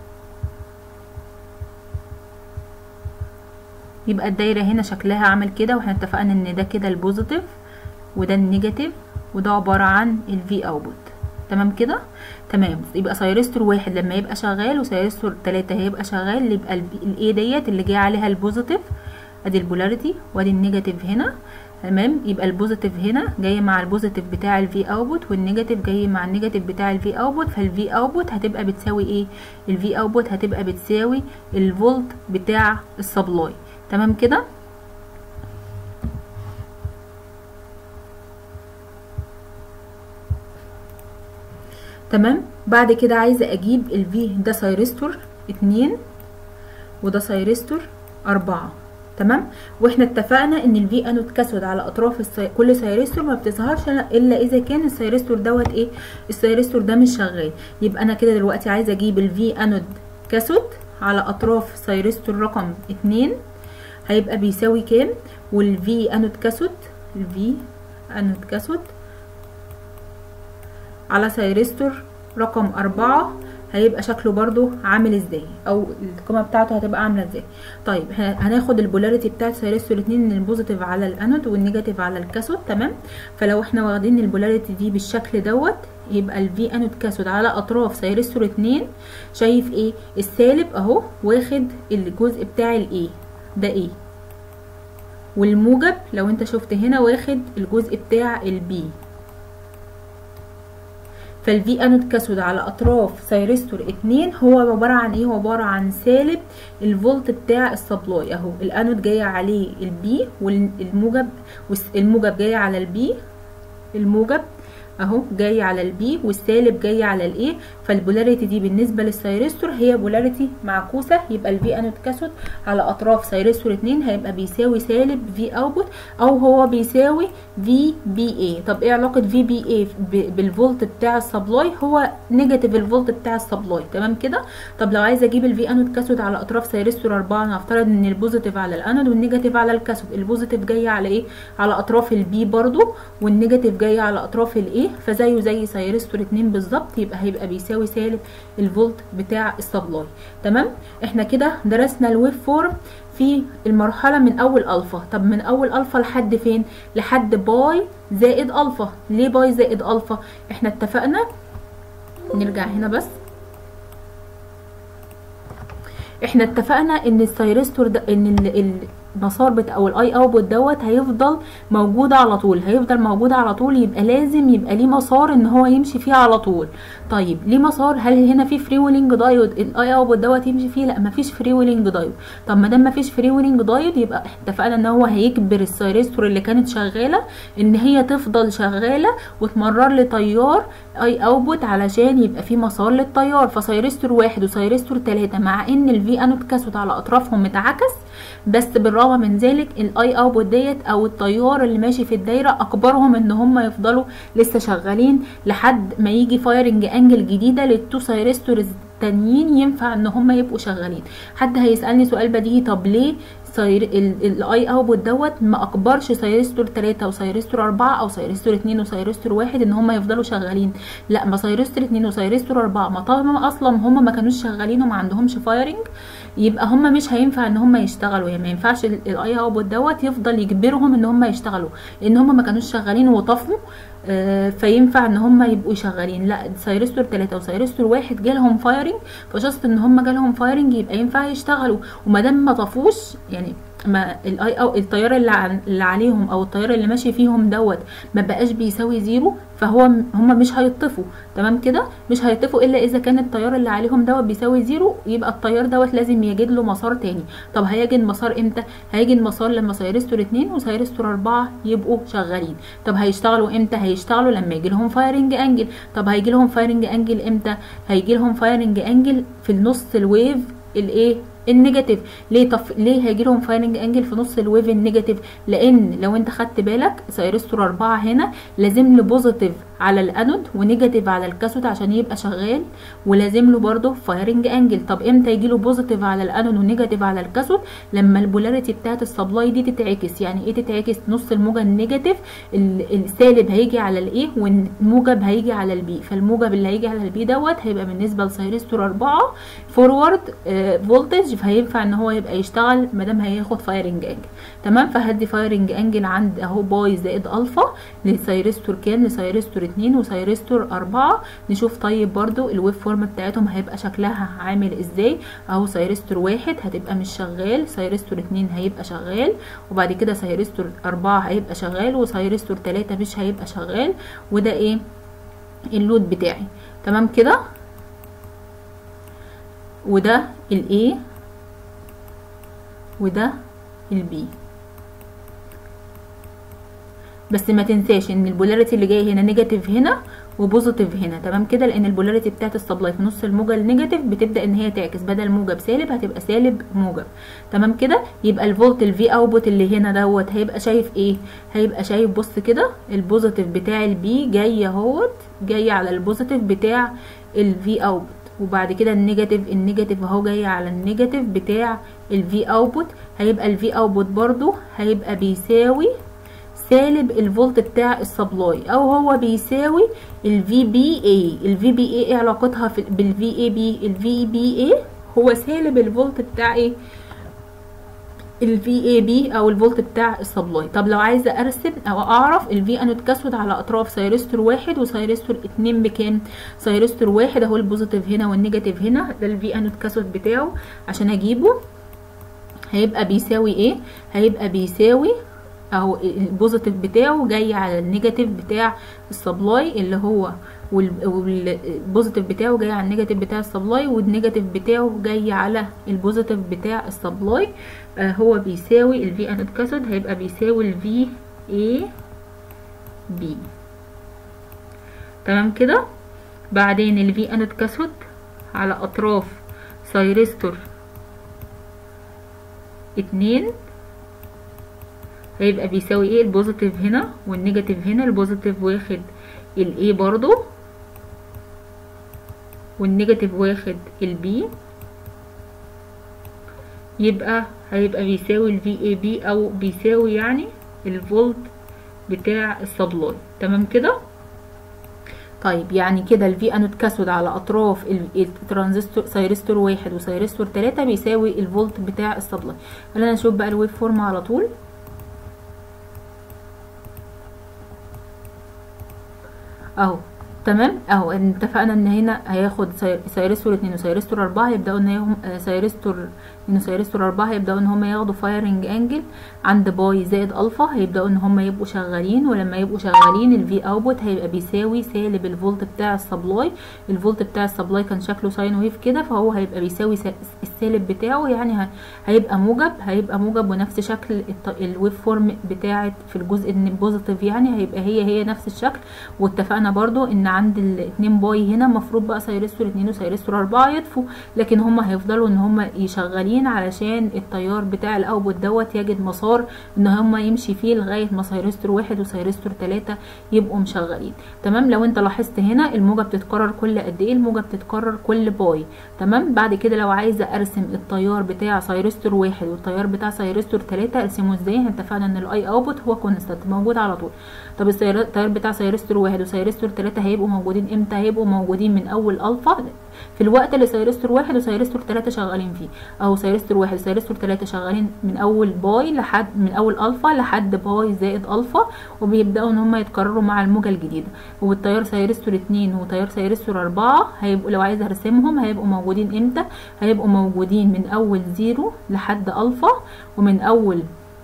يبقى الدايرة هنا شكلها عامل كده واحنا اتفقنا ان ده كده البوزيتيف وده النيجاتيف وده عبارة عن الفي اوتبوت تمام كده تمام يبقى سايرستور واحد لما يبقى شغال وسايرستور تلاتة هيبقى شغال يبقى الاي ديت اللي جاي عليها البوزيتيف ادي البولاريتي وادي النيجاتيف هنا تمام يبقى البوزيتيف هنا جاي مع البوزيتيف بتاع الفي اوتبوت والنيجاتيف جاي مع النيجاتيف بتاع الفي اوتبوت فالفي اوتبوت هتبقى بتساوي ايه الفي اوتبوت هتبقى بتساوي الفولت بتاع السبلاي تمام كده تمام بعد كده عايزه اجيب الفي ده سايرستور اتنين وده سايرستور أربعة تمام واحنا اتفقنا ان الفي انود كاثود على اطراف السي... كل سايرستور ما بتظهرش الا اذا كان السايرستور دوت ايه السايرستور ده مش شغال يبقى انا كده دلوقتي عايزه اجيب الفي انود كاثود على اطراف سايرستور رقم اتنين هيبقى بيساوي كام والفي انود كاثود الفي انود كاثود على سايرستور رقم أربعة هيبقى شكله برضو عامل ازاي او القيمه بتاعته هتبقى عامله ازاي طيب هناخد البولاريتي بتاعت سايرستور اتنين البوزيتيف على الانود والنيجاتيف على الكاثود تمام فلو احنا واخدين البولاريتي دي بالشكل دوت يبقى الفي انود كاثود على اطراف سايرستور اتنين شايف ايه السالب اهو واخد الجزء بتاع الايه ده ايه والموجب لو انت شفت هنا واخد الجزء بتاع البي فالفي انود كاثود على اطراف سيرستور اتنين هو عبارة عن ايه هو عبارة عن سالب الفولت بتاع السبلاي اهو الانود جاية عليه البي والموجب الموجب جاية على البي الموجب اهو جاي على البي والسالب جاي على الايه فالبولاريتي دي بالنسبه للسيرستور هي بولاريتي معكوسه يبقى الفي انود كاثود على اطراف سيرستور 2 هيبقى بيساوي سالب في اوتبوت او هو بيساوي في بي اي طب ايه علاقه في بي اي بالفولت بتاع السبلاي هو نيجاتيف الفولت بتاع السبلاي تمام كده طب لو عايزه اجيب الفي انود كاثود على اطراف سيرستور 4 انا هفترض ان البوزيتيف على الانود والنيجاتيف على الكاثود البوزيتيف جاي على ايه على اطراف البي برضو والنيجاتيف جاي على اطراف الايه فزيه زي سيرستور 2 بالظبط يبقى هيبقى بيساوي سالب الفولت بتاع السبلاي تمام احنا كده درسنا الويف فورم في المرحله من اول الفا طب من اول الفا لحد فين لحد باي زائد الفا ليه باي زائد الفا احنا اتفقنا نرجع هنا بس احنا اتفقنا ان السيرستور ده ان ال المسار بتاع او الاي اوتبوت دوت هيفضل موجود على طول هيفضل موجود على طول يبقى لازم يبقى ليه مسار ان هو يمشي فيه على طول طيب ليه مسار هل هنا في فري ويلنج دايود الاي اوتبوت دوت يمشي فيه لا مفيش فري ويلنج دايود طب ما دام مفيش فري ويلنج دايود يبقى اتفقنا ان هو هيجبر السيرستور اللي كانت شغاله ان هي تفضل شغاله وتمرر لي تيار اي اوتبوت علشان يبقى في مسار للتيار فسيرستور واحد وسيرستور تلاتة مع ان الفي انود كاثود على اطرافهم متعكس بس بالرغم من ذلك الاي اوتبوت ديت او التيار اللي ماشي في الدايره اكبرهم ان هم يفضلوا لسه شغالين لحد ما يجي فايرنج انجل جديده للتو سايرستورز التانيين ينفع ان هم يبقوا شغالين حد هيسالني سؤال بديهي طب ليه سير الاي اوتبوت دوت ما اكبرش سيرستور 3 وسيرستور 4 او سيرستور 2 وسيرستور 1 ان هم يفضلوا شغالين لا ما سيرستور 2 وسيرستور 4 ما طالما اصلا هم ما كانوش شغالين وما عندهمش فايرنج يبقى هم مش هينفع ان هم يشتغلوا يعني ما ينفعش الاي اوتبوت دوت يفضل يجبرهم ان هم يشتغلوا لان هم ما كانوش شغالين وطفوا آه فينفع ان هم يبقوا شغالين لا سيرستور 3 وسيرستور 1 جالهم فايرنج فشست ان هم جالهم فايرنج يبقى ينفع يشتغلوا وما دام ما طفوش يعني ما الاي او التيار اللي, عن اللي عليهم او التيار اللي ماشي فيهم دوت ما بقاش بيساوي زيرو فهو هم مش هيطفوا تمام كده مش هيطفوا الا اذا كان التيار اللي عليهم دوت بيساوي زيرو يبقى التيار دوت لازم يجد له مسار تاني طب هيجد مسار امتى هيجد مسار لما سيرستور 2 وسيرستور 4 يبقوا شغالين طب هيشتغلوا امتى هيشتغلوا لما يجي لهم فايرنج انجل طب هيجي لهم فايرنج انجل امتى هيجي لهم فايرنج انجل في النص الويف الايه النيجاتيف ليه طف... ليه هيجي لهم فايرنج انجل في نص الويف النيجاتيف لان لو انت خدت بالك سيرستور 4 هنا لازم له بوزيتيف على الانود ونيجاتيف على الكاثود عشان يبقى شغال ولازم له برده فايرنج انجل طب امتى يجي له بوزيتيف على الانود ونيجاتيف على الكاثود لما البولاريتي بتاعت السبلاي دي تتعكس يعني ايه تتعكس نص الموجه النيجاتيف السالب هيجي على الايه والموجب هيجي على البي فالموجب اللي هيجي على البي دوت هيبقى بالنسبه لسيرستور 4 فورورد فولتج فهينفع ان هو يبقى يشتغل ما دام هياخد فايرنج انجل تمام فهدي فايرنج انجل عند اهو باي زائد الفا لسيرستور كام لسيرستور 2 وسيرستور 4 نشوف طيب برضو الويف فورم بتاعتهم هيبقى شكلها عامل ازاي اهو سيرستور 1 هتبقى مش شغال سيرستور 2 هيبقى شغال وبعد كده سيرستور 4 هيبقى شغال وسيرستور 3 مش هيبقى شغال وده ايه اللود بتاعي تمام كده وده الايه وده البي بس ما تنساش ان البولاريتي اللي جاي هنا نيجاتيف هنا وبوزيتيف هنا تمام كده لان البولاريتي بتاعت السبلاي في نص الموجه النيجاتيف بتبدا ان هي تعكس بدل موجب سالب هتبقى سالب موجب تمام كده يبقى الفولت الفي اوتبوت اللي هنا دوت هيبقى شايف ايه هيبقى شايف بص كده البوزيتيف بتاع البي جاي اهوت جاي على البوزيتيف بتاع الفي اوتبوت وبعد كده النيجاتيف النيجاتيف اهو جاي على النيجاتيف بتاع الفي اوتبوت هيبقى الفي اوتبوت برضو هيبقى بيساوي سالب الفولت بتاع السبلاي او هو بيساوي الفي بي اي الفي بي اي ايه علاقتها في بالفي اي بي الفي بي اي هو سالب الفولت بتاع ايه الفي اي بي او الفولت بتاع السبلاي طب لو عايزه ارسم او اعرف الفي انود كاسود على اطراف سيرستور واحد وسيرستور اتنين بكام سيرستور واحد اهو البوزيتيف هنا والنيجاتيف هنا ده الفي انود كاسود بتاعه عشان اجيبه هيبقى بيساوي ايه هيبقى بيساوي اهو البوزيتيف بتاعه جاي على النيجاتيف بتاع السبلاي اللي هو والبوزيتيف بتاعه جاي على النيجاتيف بتاع السبلاي والنيجاتيف بتاعه جاي على البوزيتيف بتاع السبلاي آه هو بيساوي الفي انود كاثود هيبقى بيساوي الفي اي بي تمام كده بعدين الفي انود كاثود على اطراف سايرستور اتنين هيبقى بيساوي ايه البوزيتيف هنا والنيجاتيف هنا البوزيتيف واخد الاي برضو والنيجاتيف واخد البي يبقى هيبقى بيساوي الفي اي بي او بيساوي يعني الفولت بتاع السبلاي تمام كده طيب يعني كده الفي انود كاثود على اطراف الترانزستور سايرستور واحد وسايرستور تلاتة بيساوي الفولت بتاع السبلاي خلينا نشوف بقى الويف فورم على طول اهو تمام اهو اتفقنا ان هنا هياخد سايرستور اتنين وسايرستور اربعة هيبدأوا ان هم سايرستور اتنين وسايرستور اربعة هيبدأوا ان هم ياخدوا فايرنج انجل عند باي زائد الفا هيبدأوا ان هم يبقوا شغالين ولما يبقوا شغالين الفي اوتبوت هيبقى بيساوي سالب الفولت بتاع السبلاي الفولت بتاع السبلاي كان شكله ساين ويف كده فهو هيبقى بيساوي السالب بتاعه يعني هيبقى موجب هيبقى موجب ونفس شكل الويف فورم بتاعت في الجزء البوزيتيف يعني هيبقى هي هي نفس الشكل واتفقنا برضو ان عند الاتنين باي هنا المفروض بقى سايرستور اتنين وسايرستور اربعة يطفوا لكن هما هيفضلوا ان هما يشغلين علشان التيار بتاع الاوتبوت دوت يجد مسار ان هما يمشي فيه لغاية ما سايرستور واحد وسايرستور تلاتة يبقوا مشغلين تمام لو انت لاحظت هنا الموجة بتتكرر كل قد ايه الموجة بتتكرر كل باي تمام بعد كده لو عايزة ارسم التيار بتاع سايرستور واحد والتيار بتاع سايرستور تلاتة ارسمه ازاي اتفقنا ان الاي اوتبوت هو كونستانت موجود على طول طب التيار بتاع سايرستور واحد وسايرستور تلاتة هيبقوا موجودين امتى هيبقوا موجودين من اول الفا في الوقت اللي سايرستور واحد وسايرستور تلاتة شغالين فيه او سايرستور واحد وسايرستور تلاتة شغالين من اول باي لحد من اول الفا لحد باي زائد الفا وبيبداوا ان هم يتكرروا مع الموجة الجديدة والتيار سايرستور اتنين وتيار سايرستور اربعة هيبقوا لو عايزة ارسمهم هيبقوا موجودين امتى هيبقوا موجودين من اول زيرو لحد الفا ومن اول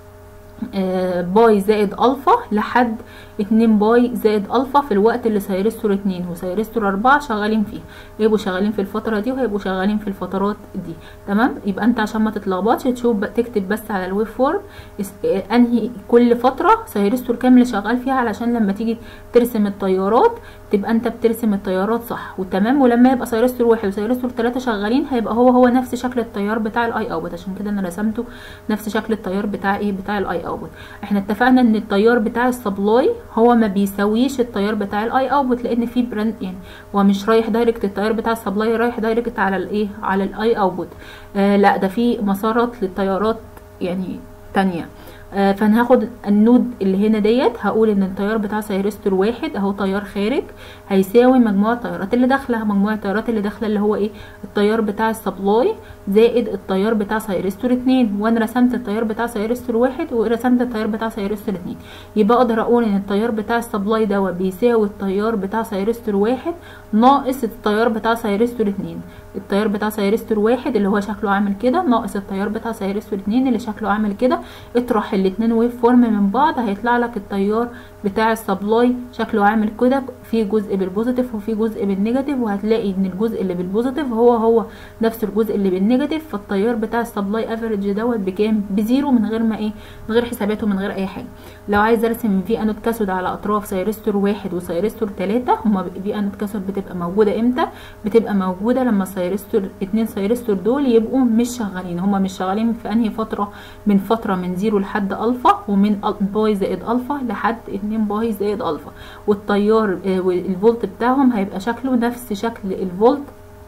آه باي زائد الفا لحد اتنين باي زائد الفا في الوقت اللي سايرستور اتنين وسايرستور اربعة شغالين فيه هيبقوا شغالين في الفترة دي وهيبقوا شغالين في الفترات دي تمام يبقى انت عشان ما تتلخبطش تشوف تكتب بس على الويب فورم انهي كل فترة سايرستور كام اللي شغال فيها علشان لما تيجي ترسم التيارات تبقى انت بترسم التيارات صح وتمام ولما يبقى سايرستور واحد وسايرستور تلاتة شغالين هيبقى هو هو نفس شكل التيار بتاع الاي اوتبوت عشان كده انا رسمته نفس شكل التيار بتاع ايه بتاع الاي اوتبوت احنا اتفقنا ان التيار بتاع السبلاي هو ما بيساويش التيار بتاع الاي اوتبوت لان في براند يعني هو مش رايح دايركت التيار بتاع السبلاي رايح دايركت على الايه على الاي اوتبوت آه لا ده في مسارات للتيارات يعني تانية آه فانا هاخد النود اللي هنا ديت هقول ان التيار بتاع سايرستور واحد اهو تيار خارج هيساوي مجموع التيارات اللي داخله مجموع التيارات اللي داخله اللي هو ايه التيار بتاع السبلاي زائد التيار بتاع سايرستور اتنين وانا رسمت التيار بتاع سايرستور واحد ورسمت التيار بتاع سايرستور اتنين يبقى اقدر اقول ان التيار بتاع السبلاي دوت بيساوي التيار بتاع سايرستور واحد ناقص التيار بتاع سايرستور اتنين التيار بتاع سايرستور واحد اللي هو شكله عامل كده ناقص التيار بتاع سايرستور اتنين اللي شكله عامل كده اطرح الاتنين ويف فورم من بعض هيطلع لك التيار بتاع السبلاي شكله عامل كده في جزء بالبوزيتيف وفي جزء بالنيجاتيف وهتلاقي ان الجزء اللي بالبوزيتيف هو هو نفس الجزء اللي بالنيجاتيف فالتيار بتاع السبلاي افريج دوت بكام بزيرو من غير ما ايه من غير حسابات ومن غير اي حاجه لو عايز ارسم في انود كاثود على اطراف سايرستور واحد وسايرستور تلاتة هما في انود كاثود بتبقى موجوده امتى بتبقى موجوده لما سايرستور اتنين سايرستور دول يبقوا مش شغالين هما مش شغالين في انهي فتره من فتره من زيرو لحد الفا ومن باي زائد الفا لحد اتنين باي زائد الفا والتيار الفولت بتاعهم هيبقى شكله نفس شكل الفولت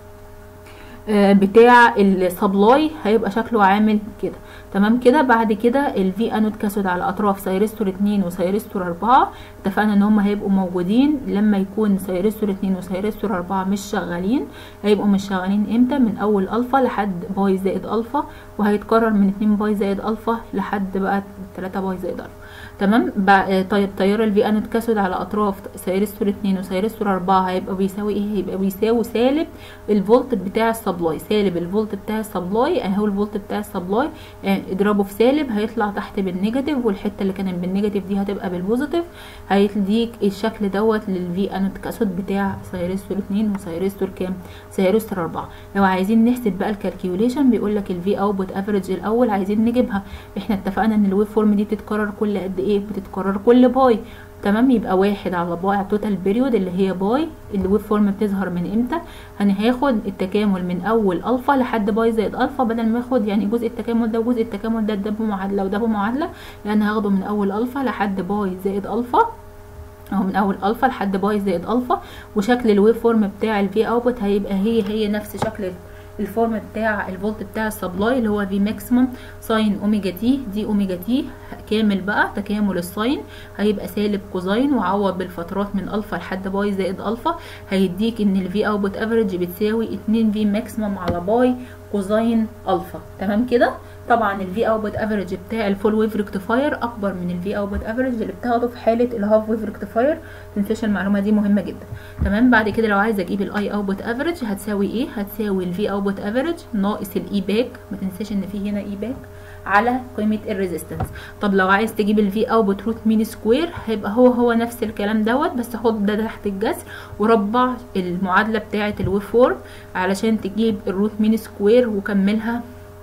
بتاع السبلاي هيبقى شكله عامل كده تمام كده بعد كده الفي انود كاثود على اطراف سايرستور اتنين وسايرستور اربعة اتفقنا ان هم هيبقوا موجودين لما يكون سايرستور اتنين وسايرستور اربعة مش شغالين هيبقوا مش شغالين امتى من اول الفا لحد باي زائد الفا وهيتكرر من اتنين باي زائد الفا لحد بقى تلاتة باي زائد الفا تمام طيب تيار الفي انود كاسود على اطراف سيرستور 2 وسيرستور 4 هيبقى بيساوي ايه هيبقى بيساوي سالب الفولت بتاع السبلاي سالب الفولت بتاع السبلاي اهو الفولت بتاع السبلاي اضربه في سالب هيطلع تحت بالنيجاتيف والحته اللي كانت بالنيجاتيف دي هتبقى بالبوزيتيف هيديك الشكل دوت للفي انود كاسود بتاع سيرستور 2 وسيرستور كام سيرستور 4 لو عايزين نحسب بقى الكالكيوليشن بيقول لك الفي اوتبوت افريج الاول عايزين نجيبها احنا اتفقنا ان الويف فورم دي بتتكرر كل قد ايه بتتكرر كل باي تمام يبقى واحد على باي على التوتال بيريود اللي هي باي الويف فورم بتظهر من امتى انا هاخد التكامل من اول الفا لحد باي زائد الفا بدل ما اخد يعني جزء التكامل ده وجزء التكامل ده ده بمعادله وده بمعادله لان هاخده من اول الفا لحد باي زائد الفا اهو من اول الفا لحد باي زائد الفا وشكل الويف فورم بتاع الفي اوتبوت هيبقى هي هي نفس شكل الفورم بتاع الفولت بتاع السبلاي اللي هو في ماكسيمم ساين اوميجا تي دي اوميجا تي كامل بقى تكامل الساين هيبقى سالب كوزاين وعوض بالفترات من الفا لحد باي زائد الفا هيديك ان الفي اوتبوت افريج بتساوي 2 في ماكسيمم على باي كوزاين الفا تمام كده طبعا الفي اوتبوت افريج بتاع الفول ويف ريكتيفاير اكبر من الفي اوتبوت افريج اللي بتاخده في حاله الهاف ويف ريكتيفاير تنساش المعلومه دي مهمه جدا تمام بعد كده لو عايزه اجيب الاي اوتبوت افريج هتساوي ايه هتساوي الفي اوتبوت افريج ناقص الاي باك ما تنساش ان في هنا اي باك على قيمه الريزيستنس طب لو عايز تجيب الفي اوتبوت روت مين سكوير هيبقى هو هو نفس الكلام دوت بس حط ده تحت الجذر وربع المعادله بتاعه الويف فورم علشان تجيب الروت مين سكوير وكملها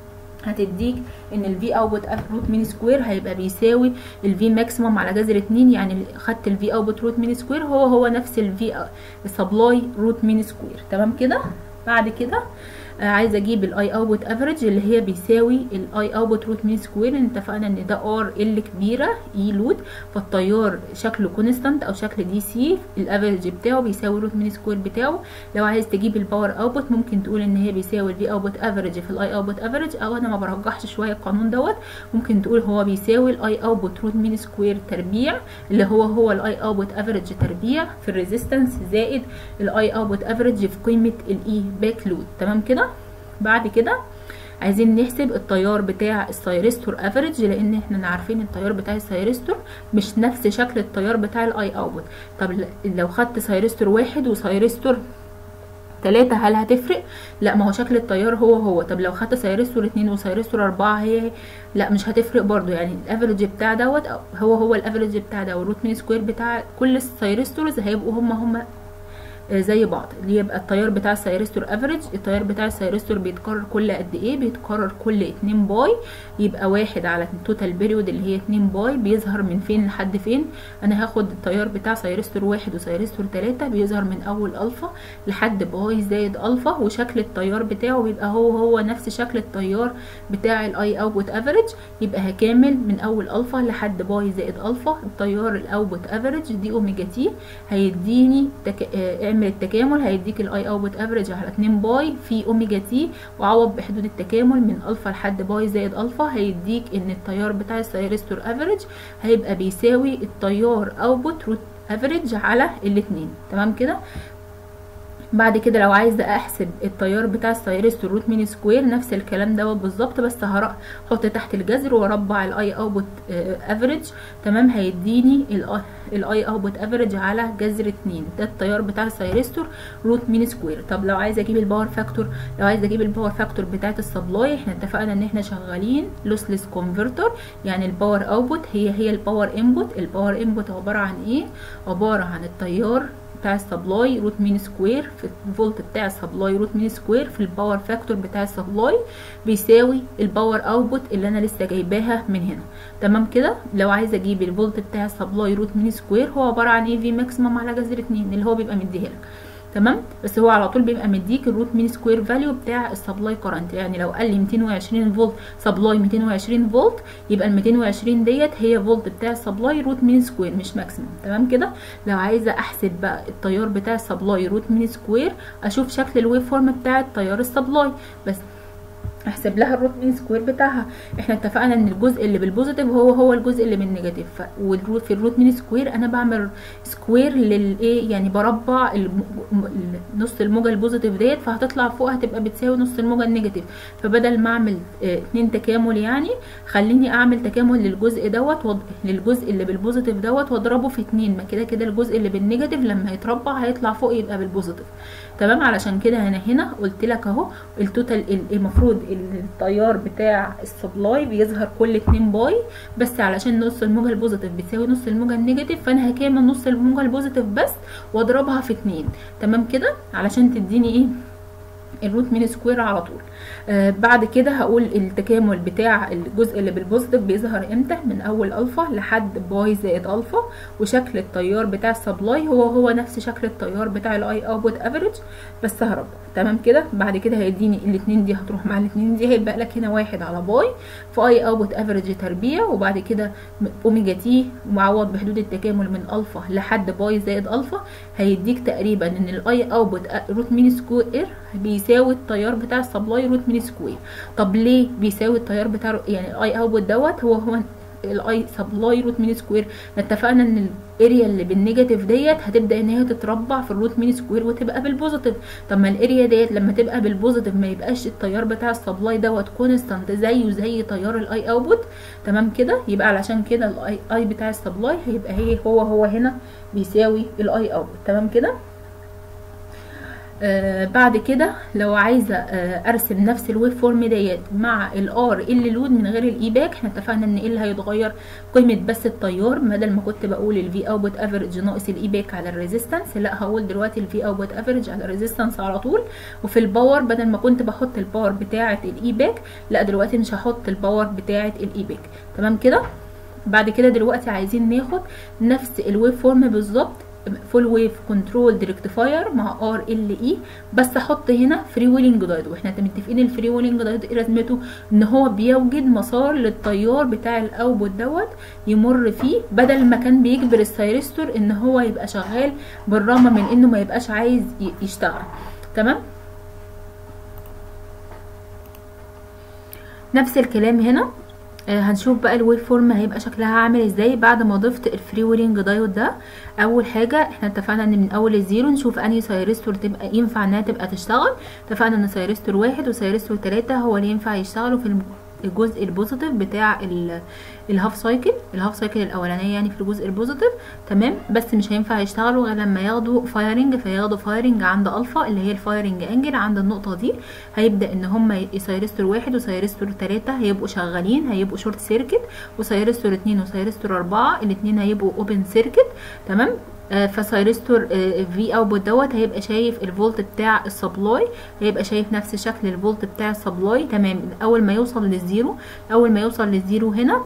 هتديك ان الفي اوتبوت روت مين سكوير هيبقى بيساوي الفي ماكسيموم على جذر 2 يعني خدت الفي اوتبوت روت مين سكوير هو هو نفس الفي سبلاي روت مين سكوير تمام كده بعد كده آه عايزه اجيب الاي اوتبوت افريج اللي هي بيساوي الاي اوتبوت روت مين سكوير اتفقنا ان ده ار ال كبيره اي لود فالتيار شكله كونستانت او شكل دي سي الافريج بتاعه بيساوي روت مين سكوير بتاعه لو عايز تجيب الباور اوتبوت ممكن تقول ان هي بيساوي الفي اوتبوت افريج في الاي اوتبوت افريج او انا ما برجحش شويه القانون دوت ممكن تقول هو بيساوي الاي اوتبوت روت مين سكوير تربيع اللي هو هو الاي اوتبوت افريج تربيع في الريزيستنس زائد الاي اوتبوت افريج في قيمه الاي باك لود تمام كده بعد كده عايزين نحسب التيار بتاع السايرستور افريج لان احنا عارفين التيار بتاع السايرستور مش نفس شكل التيار بتاع الاي اوتبوت طب لو خدت سايرستور واحد وسايرستور تلاتة هل هتفرق لا ما هو شكل التيار هو هو طب لو خدت سايرستور اتنين وسايرستور اربعة هي لا مش هتفرق برضو يعني الافريج بتاع دوت هو هو الافريج بتاع ده والروت مين سكوير بتاع كل السايرستورز هيبقوا هما هما زي بعض اللي يبقى التيار بتاع السايرستور افريج التيار بتاع السايرستور بيتكرر كل قد ايه بيتكرر كل 2 باي يبقى واحد على التوتال بيريود اللي هي 2 باي بيظهر من فين لحد فين انا هاخد التيار بتاع سايرستور واحد وسايرستور تلاتة بيظهر من اول الفا لحد باي زائد الفا وشكل التيار بتاعه بيبقى هو هو نفس شكل التيار بتاع الاي اوتبوت افريج يبقى هكامل من اول الفا لحد باي زائد الفا التيار الاوتبوت افريج دي اوميجا تي هيديني تك... اعمل التكامل هيديك الاي اوتبوت افريج على 2 باي في اوميجا تي وعوض بحدود التكامل من الفا لحد باي زائد الفا هيديك ان التيار بتاع السايرستور افريج هيبقى بيساوي التيار اوتبوت روت افريج على الاتنين تمام كده بعد كده لو عايزه احسب التيار بتاع السايرستور روت مين سكوير نفس الكلام دوت بالظبط بس هحط تحت الجذر واربع الاي اوتبوت افريج تمام هيديني الاي اوتبوت افريج على جذر 2 ده التيار بتاع السايرستور روت مين سكوير طب لو عايزه اجيب الباور فاكتور لو عايزه اجيب الباور فاكتور بتاعه السبلاي احنا اتفقنا ان احنا شغالين لوسلس كونفرتر يعني الباور اوتبوت هي هي الباور انبوت الباور انبوت عباره عن ايه عباره عن التيار بتاع السبلاي روت مين سكوير في الفولت بتاع السبلاي روت مين سكوير في الباور فاكتور بتاع السبلاي بيساوي الباور اوتبوت اللي انا لسه جايباها من هنا تمام كده لو عايزه اجيب الفولت بتاع السبلاي روت مين سكوير هو عباره عن ايه في ماكسيمم على جذر 2 اللي هو بيبقى مديها لك تمام بس هو على طول بيبقى مديك الروت مين سكوير فاليو بتاع السبلاي كارنت يعني لو قال لي 220 فولت سبلاي 220 فولت يبقى ال 220 ديت هي فولت بتاع السبلاي روت مين سكوير مش ماكسيمم تمام كده لو عايزه احسب بقى التيار بتاع السبلاي روت مين سكوير اشوف شكل الويف فورم بتاع التيار السبلاي بس احسب لها الروت مين سكوير بتاعها احنا اتفقنا ان الجزء اللي بالبوزيتيف هو هو الجزء اللي بالنيجاتيف والروت في الروت مين سكوير انا بعمل سكوير للايه يعني بربع الم... نص الموجه البوزيتيف ديت فهتطلع فوق هتبقى بتساوي نص الموجه النيجاتيف فبدل ما اعمل اه اتنين تكامل يعني خليني اعمل تكامل للجزء دوت وض... للجزء اللي بالبوزيتيف دوت واضربه في اتنين ما كده كده الجزء اللي بالنيجاتيف لما يتربع هيطلع فوق يبقى بالبوزيتيف تمام علشان كده انا هنا قلت لك اهو التوتال المفروض التيار بتاع السبلاي بيظهر كل 2 باي بس علشان نص الموجه البوزيتيف بتساوي نص الموجه النيجاتيف فانا هكامل نص الموجه البوزيتيف بس واضربها في 2 تمام كده علشان تديني ايه الروت مين سكوير على طول آه بعد كده هقول التكامل بتاع الجزء اللي بالبوزيتيف بيظهر امتى من اول الفا لحد باي زائد الفا وشكل التيار بتاع السبلاي هو هو نفس شكل التيار بتاع الاي اوتبوت افريج بس هربع تمام كده بعد كده هيديني الاثنين دي هتروح مع الاثنين دي هيبقى لك هنا واحد على باي في اي اوتبوت افريج تربيع وبعد كده اوميجا تي معوض بحدود التكامل من الفا لحد باي زائد الفا هيديك تقريبا ان الاي اوتبوت روت مين سكوير بيساوي التيار بتاع السبلاي روت مين سكوير طب ليه بيساوي التيار بتاع يعني الاي اوتبوت دوت هو هو الاي سبلاي روت مين سكوير اتفقنا ان الاريا اللي بالنيجاتيف ديت هتبدا ان هي تتربع في الروت مين سكوير وتبقى بالبوزيتيف طب ما الاريا ديت لما تبقى بالبوزيتيف ما يبقاش التيار بتاع السبلاي دوت كونستانت زيه زي تيار الاي اوتبوت تمام كده يبقى علشان كده الاي اي بتاع السبلاي هيبقى هي هو هو هنا بيساوي الاي اوتبوت تمام كده آه بعد كده لو عايزه آه ارسم نفس الويف فورم ديت مع الار ال لود من غير الاي باك احنا اتفقنا ان ايه اللي هيتغير قيمه بس التيار بدل ما كنت بقول الفي اوتبوت افريج ناقص الاي باك على الريزيستنس لا هقول دلوقتي الفي اوتبوت افريج على الريزيستنس على طول وفي الباور بدل ما كنت بحط الباور بتاعه الاي باك لا دلوقتي مش هحط الباور بتاعه الاي باك تمام كده بعد كده دلوقتي عايزين ناخد نفس الويف فورم بالظبط فول ويف كنترول ريكتيفاير مع ار ال اي بس احط هنا فري ويلنج دايود واحنا متفقين الفري ويلنج دايود ايه لازمته ان هو بيوجد مسار للتيار بتاع الاوتبوت دوت يمر فيه بدل ما كان بيجبر السايرستور ان هو يبقى شغال بالرغم من انه ما يبقاش عايز يشتغل تمام نفس الكلام هنا آه هنشوف بقى الويف فورم هيبقى شكلها عامل ازاي بعد ما ضفت الفري ويلنج دايود ده اول حاجه احنا اتفقنا ان من اول الزيرو نشوف انهي سايرستور تبقى ينفع انها تبقى تشتغل اتفقنا ان سايرستور واحد وسايرستور تلاتة هو اللي ينفع يشتغلوا في الجزء البوزيتيف بتاع الهاف سايكل الهاف سايكل الاولانيه يعني في الجزء البوزيتيف تمام بس مش هينفع يشتغلوا غير لما ياخدوا فايرنج فياخدوا فايرنج عند الفا اللي هي الفايرنج انجل عند النقطه دي هيبدا ان هم سايرستور واحد وسايرستور تلاتة هيبقوا شغالين هيبقوا شورت سيركت وسايرستور اتنين وسايرستور اربعة الاتنين هيبقوا اوبن سيركت تمام آه فسايرستور آه في اوتبوت دوت هيبقى شايف الفولت بتاع السبلاي هيبقى شايف نفس شكل الفولت بتاع السبلاي تمام اول ما يوصل للزيرو اول ما يوصل للزيرو هنا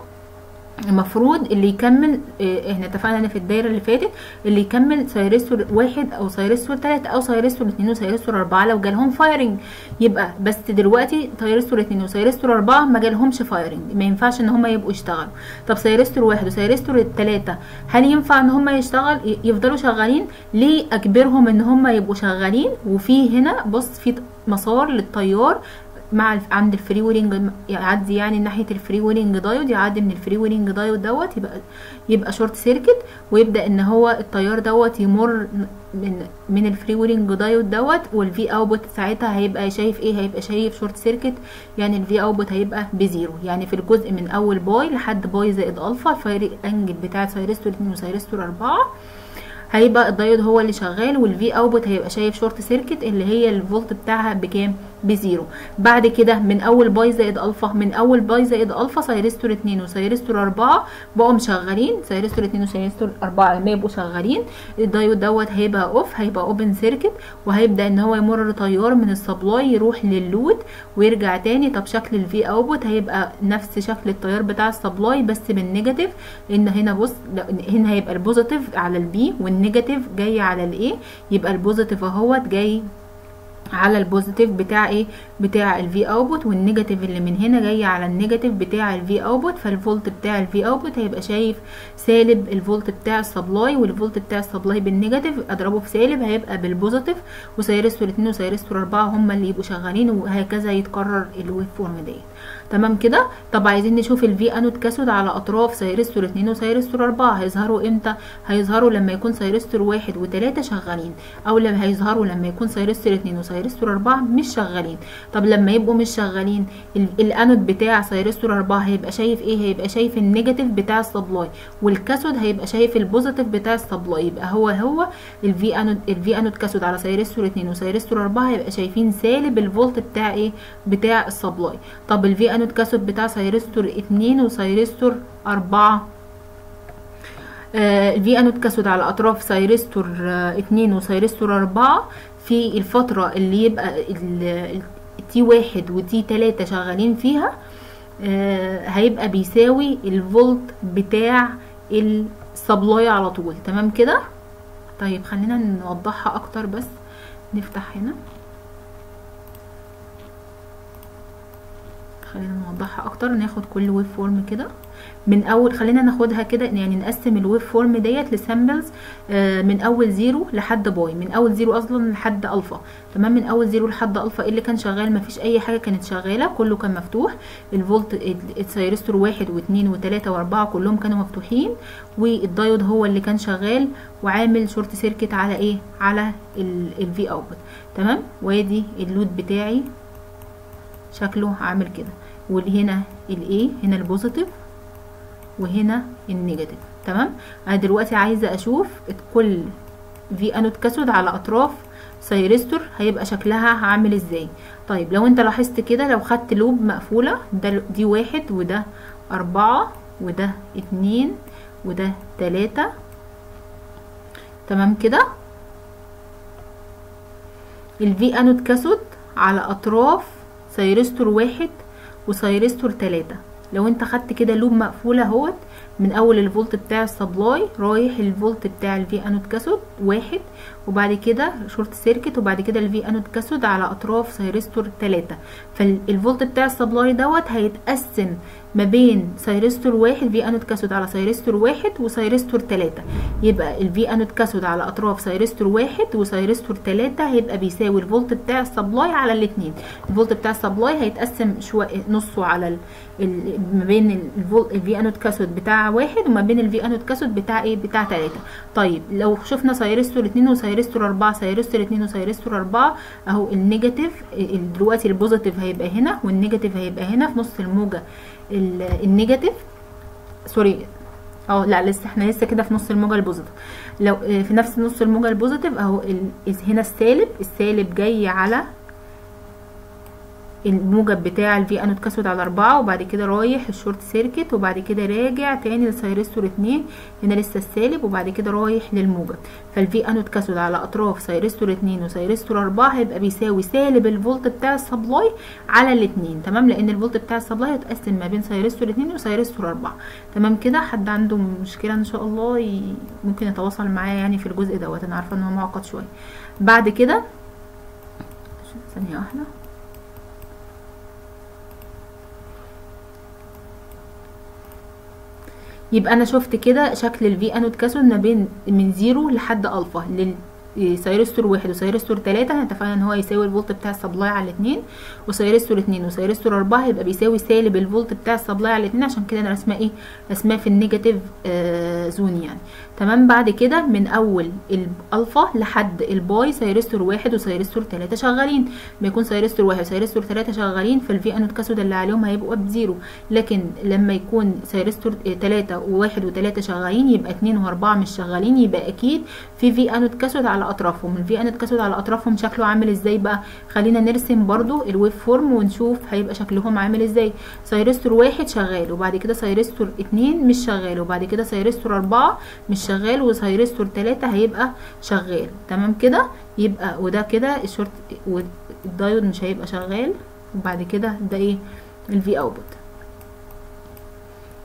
المفروض اللي يكمل اه احنا اتفقنا ان في الدايره اللي فاتت اللي يكمل سايرستور واحد او سايرستور تلاتة او سايرستور اتنين وسايرستور اربعة لو جالهم فايرنج يبقى بس دلوقتي سايرستور اتنين وسايرستور اربعة ما جالهمش فايرنج ما ينفعش ان هم يبقوا يشتغلوا طب سايرستور واحد وسايرستور تلاتة هل ينفع ان هم يشتغل يفضلوا شغالين ليه اجبرهم ان هم يبقوا شغالين وفي هنا بص في مسار للتيار مع عند الفري ويلنج يعدي يعني ناحيه الفري ويلنج دايود يعدي من الفري ويلنج دايود دوت يبقى يبقى شورت سيركت ويبدا ان هو التيار دوت يمر من من الفري ويلنج دايود دوت والفي اوتبوت ساعتها هيبقى شايف ايه هيبقى شايف شورت سيركت يعني الفي اوتبوت هيبقى بزيرو يعني في الجزء من اول باي لحد باي زائد الفا الفاير انجل بتاع سايرستور 2 وسايرستور 4 هيبقى الدايود هو اللي شغال والفي اوتبوت هيبقى شايف شورت سيركت اللي هي الفولت بتاعها بكام بزيرو بعد كده من اول باي زائد الفا من اول باي زائد الفا سايرستور 2 وسايرستور 4 بقوا مشغلين سايرستور 2 وسايرستور 4 لما يبقوا شغالين الدايود دوت هيبقى اوف هيبقى اوبن سيركت وهيبدا ان هو يمر تيار من السبلاي يروح لللود ويرجع تاني طب شكل الفي اوتبوت هيبقى نفس شكل التيار بتاع السبلاي بس بالنيجاتيف لان هنا بص هنا هيبقى البوزيتيف على البي والنيجاتيف جاي على الايه يبقى البوزيتيف اهوت جاي على البوزيتيف بتاع ايه بتاع الفي اوتبوت والنيجاتيف اللي من هنا جاي على النيجاتيف بتاع الفي اوتبوت فالفولت بتاع الفي اوتبوت هيبقى شايف سالب الفولت بتاع السبلاي والفولت بتاع السبلاي بالنيجاتيف اضربه في سالب هيبقى بالبوزيتيف وسيرستور 2 وسيرستور 4 هما اللي يبقوا شغالين وهكذا يتكرر الويف فورم ديت تمام كده طب عايزين نشوف الفي انود كاثود على اطراف سيرستور 2 وسيرستور 4 هيظهروا امتى هيظهروا لما يكون سيرستور 1 و3 شغالين او لما هيظهروا لما يكون سيرستور 2 وسيرستور 4 مش شغالين طب لما يبقوا مش شغالين الانود بتاع سيرستور 4 هيبقى شايف ايه هيبقى شايف النيجاتيف بتاع السبلاي والكاثود هيبقى شايف البوزيتيف بتاع السبلاي يبقى هو هو الفي انود الفي انود كاثود على سيرستور 2 وسيرستور 4 هيبقى شايفين سالب الفولت بتاع ايه بتاع السبلاي طب الفي انود كاثود بتاع سيرستور 2 وسيرستور 4 آه الفي انود كاثود على اطراف سيرستور 2 وسيرستور 4 في الفترة اللي يبقى تي واحد وتي تلاتة شغالين فيها آه هيبقى بيساوي الفولت بتاع السبلاي على طول تمام كده طيب خلينا نوضحها اكتر بس نفتح هنا خلينا نوضحها اكتر ناخد كل ويف فورم كده من اول خلينا ناخدها كده يعني نقسم الويف فورم ديت لسامبلز آه من اول زيرو لحد باي من اول زيرو اصلا لحد الفا تمام من اول زيرو لحد الفا اللي كان شغال مفيش اي حاجه كانت شغاله كله كان مفتوح الفولت السيرستور واحد واثنين وثلاثة واربعة كلهم كانوا مفتوحين والدايود هو اللي كان شغال وعامل شورت سيركت على ايه على الفي اوتبوت تمام وادي اللود بتاعي شكله عامل كده وهنا الايه هنا البوزيتيف وهنا النيجاتيف تمام انا دلوقتي عايزه اشوف كل في انود كاثود على اطراف سيرستور هيبقى شكلها عامل ازاي طيب لو انت لاحظت كده لو خدت لوب مقفوله ده دي واحد وده أربعة وده اتنين وده تلاتة تمام كده الفي انود كاثود على اطراف سيرستور واحد وسيرستور تلاتة لو انت خدت كده لوب مقفولة اهوت من اول الفولت بتاع السبلاي رايح الفولت بتاع الفي انود كاثود واحد وبعد كده شورت سيركت وبعد كده الفي انود كاثود على اطراف سيرستور تلاتة فالفولت بتاع السبلاي دوت هيتقسم ما بين سيرستور واحد في انود كاثود على سيرستور واحد وسيرستور تلاتة يبقى الفي انود كاثود على اطراف سيرستور واحد وسيرستور تلاتة هيبقى بيساوي الفولت بتاع السبلاي على الاتنين الفولت بتاع السبلاي هيتقسم شوية نصه على ال ال ما بين الفي انود كاثود بتاع واحد وما بين الفي انود كاثود بتاع ايه بتاع تلاتة طيب لو شفنا سيرستور اتنين وسيرستور اربعة سيرستور اتنين وسيرستور اربعة اهو النيجاتيف دلوقتي البوزيتيف هيبقى هنا والنيجاتيف هيبقى هنا في نص الموجة النيجاتيف سوري اه لا لسه احنا لسه كده في نص الموجه البوزيتيف لو في نفس نص الموجه البوزيتيف اهو هنا السالب السالب جاي على الموجب بتاع الفي انود كاثود على أربعة وبعد كده رايح الشورت سيركت وبعد كده راجع تاني لسيرستور اتنين هنا لسه السالب وبعد كده رايح للموجب فالفي انود كاثود على اطراف سيرستور اتنين وسيرستور أربعة هيبقى بيساوي سالب الفولت بتاع السبلاي على الاتنين تمام لان الفولت بتاع السبلاي هيتقسم ما بين سيرستور اتنين وسيرستور أربعة تمام كده حد عنده مشكله ان شاء الله ي... ممكن يتواصل معايا يعني في الجزء دوت انا عارفه ان هو معقد شويه بعد كده ثانيه واحده يبقى انا شفت كده شكل الفي انود كاثود ما بين من زيرو لحد الفا لل سيرستور واحد وسيرستور تلاتة احنا اتفقنا ان هو يساوي الفولت بتاع السبلاي على الاتنين وسيرستور اتنين وسيرستور اربعة هيبقى بيساوي سالب الفولت بتاع السبلاي على الاتنين عشان كده انا رسماه ايه رسماه في النيجاتيف آه زون يعني تمام بعد كده من اول الالفا لحد الباي سيرستور واحد وسيرستور تلاتة شغالين بيكون سيرستور واحد وسيرستور تلاتة شغالين فالفي انود كاثود اللي عليهم هيبقوا بزيرو لكن لما يكون سيرستور تلاتة وواحد وتلاتة شغالين يبقى اتنين واربعة مش شغالين يبقى اكيد في في انود كاثود على اطرافهم الفي انود كاثود على اطرافهم شكله عامل ازاي بقى خلينا نرسم برضو الويف فورم ونشوف هيبقى شكلهم عامل ازاي سيرستور واحد شغال وبعد كده سيرستور اتنين مش شغال وبعد كده سيرستور اربعة مش شغال وسيرستور تلاتة هيبقى شغال تمام كده يبقى وده كده الشورت والدايود مش هيبقى شغال وبعد كده ده ايه الفي اوتبوت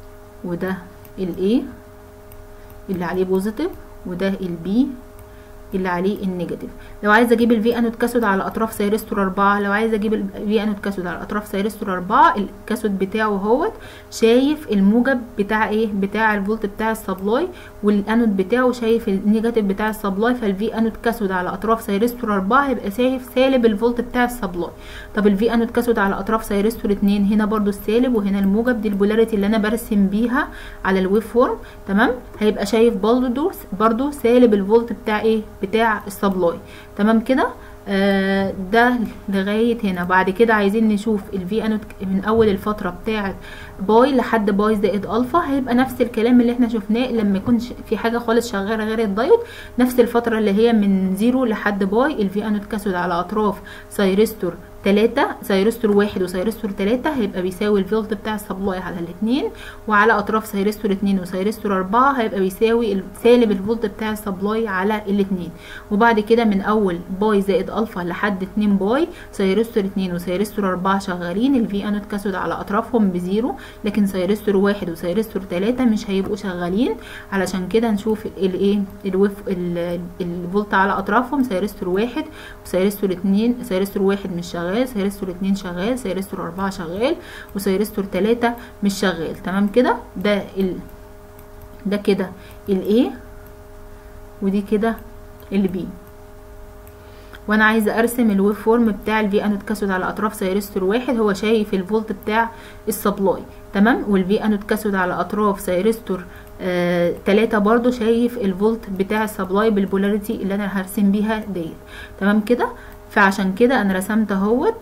وده الايه اللي عليه بوزيتيف وده البي اللي عليه النيجاتيف لو عايزه اجيب الفي انود كاسود على اطراف سيرستور 4 لو عايزه اجيب الفي انود كاسود على اطراف سيرستور 4 الكاسود بتاعه اهوت شايف الموجب بتاع ايه بتاع الفولت بتاع السبلاي والانود بتاعه شايف النيجاتيف بتاع السبلاي فالفي انود كاسود على اطراف سيرستور 4 هيبقى شايف سالب الفولت بتاع السبلاي طب الفي انود كاسود على اطراف سيرستور 2 هنا برضو السالب وهنا الموجب دي البولاريتي اللي انا برسم بيها على الويف فورم تمام هيبقى شايف برضو برضو سالب الفولت بتاع ايه بتاع السبلاي تمام كده آه ده لغايه هنا بعد كده عايزين نشوف الفي انود من اول الفتره بتاعه باي لحد باي زائد الفا هيبقى نفس الكلام اللي احنا شفناه لما يكون في حاجه خالص شغاله غير الدايود نفس الفتره اللي هي من زيرو لحد باي الفي انود كاسود على اطراف سايرستور تلاتة سيرستور واحد وسيرستور تلاتة هيبقى بيساوي الفولت بتاع السبلاي على الاتنين وعلى اطراف سيرستور اتنين وسيرستور اربعة هيبقى بيساوي سالب الفولت بتاع السبلاي على الاتنين وبعد كده من اول باي زائد الفا لحد اتنين باي سيرستور اتنين وسيرستور اربعة شغالين الفي انود كاسود على اطرافهم بزيرو لكن سيرستور واحد وسيرستور تلاتة مش هيبقوا شغالين علشان كده نشوف الايه الويف الفولت على اطرافهم سيرستور واحد وسيرستور اتنين سيرستور واحد مش شغال شغال سيرستور اتنين شغال سيرستور اربعة شغال وسيرستور تلاتة مش شغال تمام كده ده ال ده كده الايه ودي كده البي وانا عايزه ارسم الويف فورم بتاع الفي انود كاسود على اطراف سيرستور واحد هو شايف الفولت بتاع السبلاي تمام والفي انود كاسود على اطراف سيرستور آه تلاتة برضو شايف الفولت بتاع السبلاي بالبولاريتي اللي انا هرسم بيها ديت تمام كده فعشان كده انا رسمت اهوت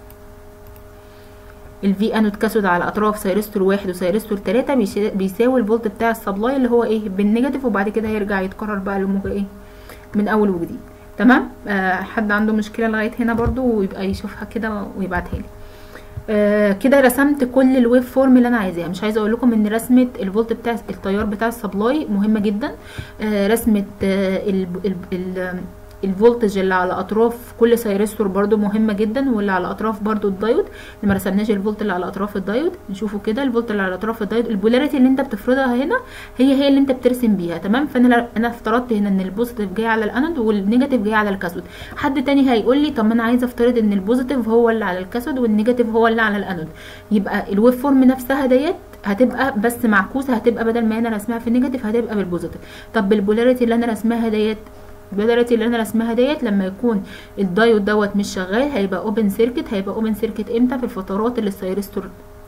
الفي انود كاسود على اطراف سيرستور واحد وسيرستور تلاتة بيساوي الفولت بتاع السبلاي اللي هو ايه بالنيجاتيف وبعد كده هيرجع يتكرر بقى الموجة ايه من اول وجديد تمام آه حد عنده مشكلة لغاية هنا برضو ويبقى يشوفها كده ويبعتها لي آه كده رسمت كل الويف فورم اللي انا عايزاها مش عايزه اقول لكم ان رسمه الفولت بتاع التيار بتاع السبلاي مهمه جدا آه رسمه آه ال ال ال الفولتج اللي على اطراف كل سيرستور برضو مهمه جدا واللي على اطراف برضو الدايود اللي ما رسمناش الفولت اللي على اطراف الدايود نشوفه كده الفولت اللي على اطراف الدايود البولاريتي اللي انت بتفرضها هنا هي هي اللي انت بترسم بيها تمام فانا انا افترضت هنا ان البوزيتيف جاي على الانود والنيجاتيف جاي على الكاثود حد تاني هيقول لي طب ما انا عايزه افترض ان البوزيتيف هو اللي على الكاثود والنيجاتيف هو اللي على الانود يبقى الويف فورم نفسها ديت هتبقى بس معكوسه هتبقى بدل ما انا رسمها في النيجاتيف هتبقى بالبوزيتيف طب بالبولاريتي اللي انا رسمها ديت البولاريتي اللي انا رسمها ديت لما يكون الدايود دوت مش شغال هيبقى اوبن سيركت هيبقى اوبن سيركت امتى في الفترات اللي السيرستور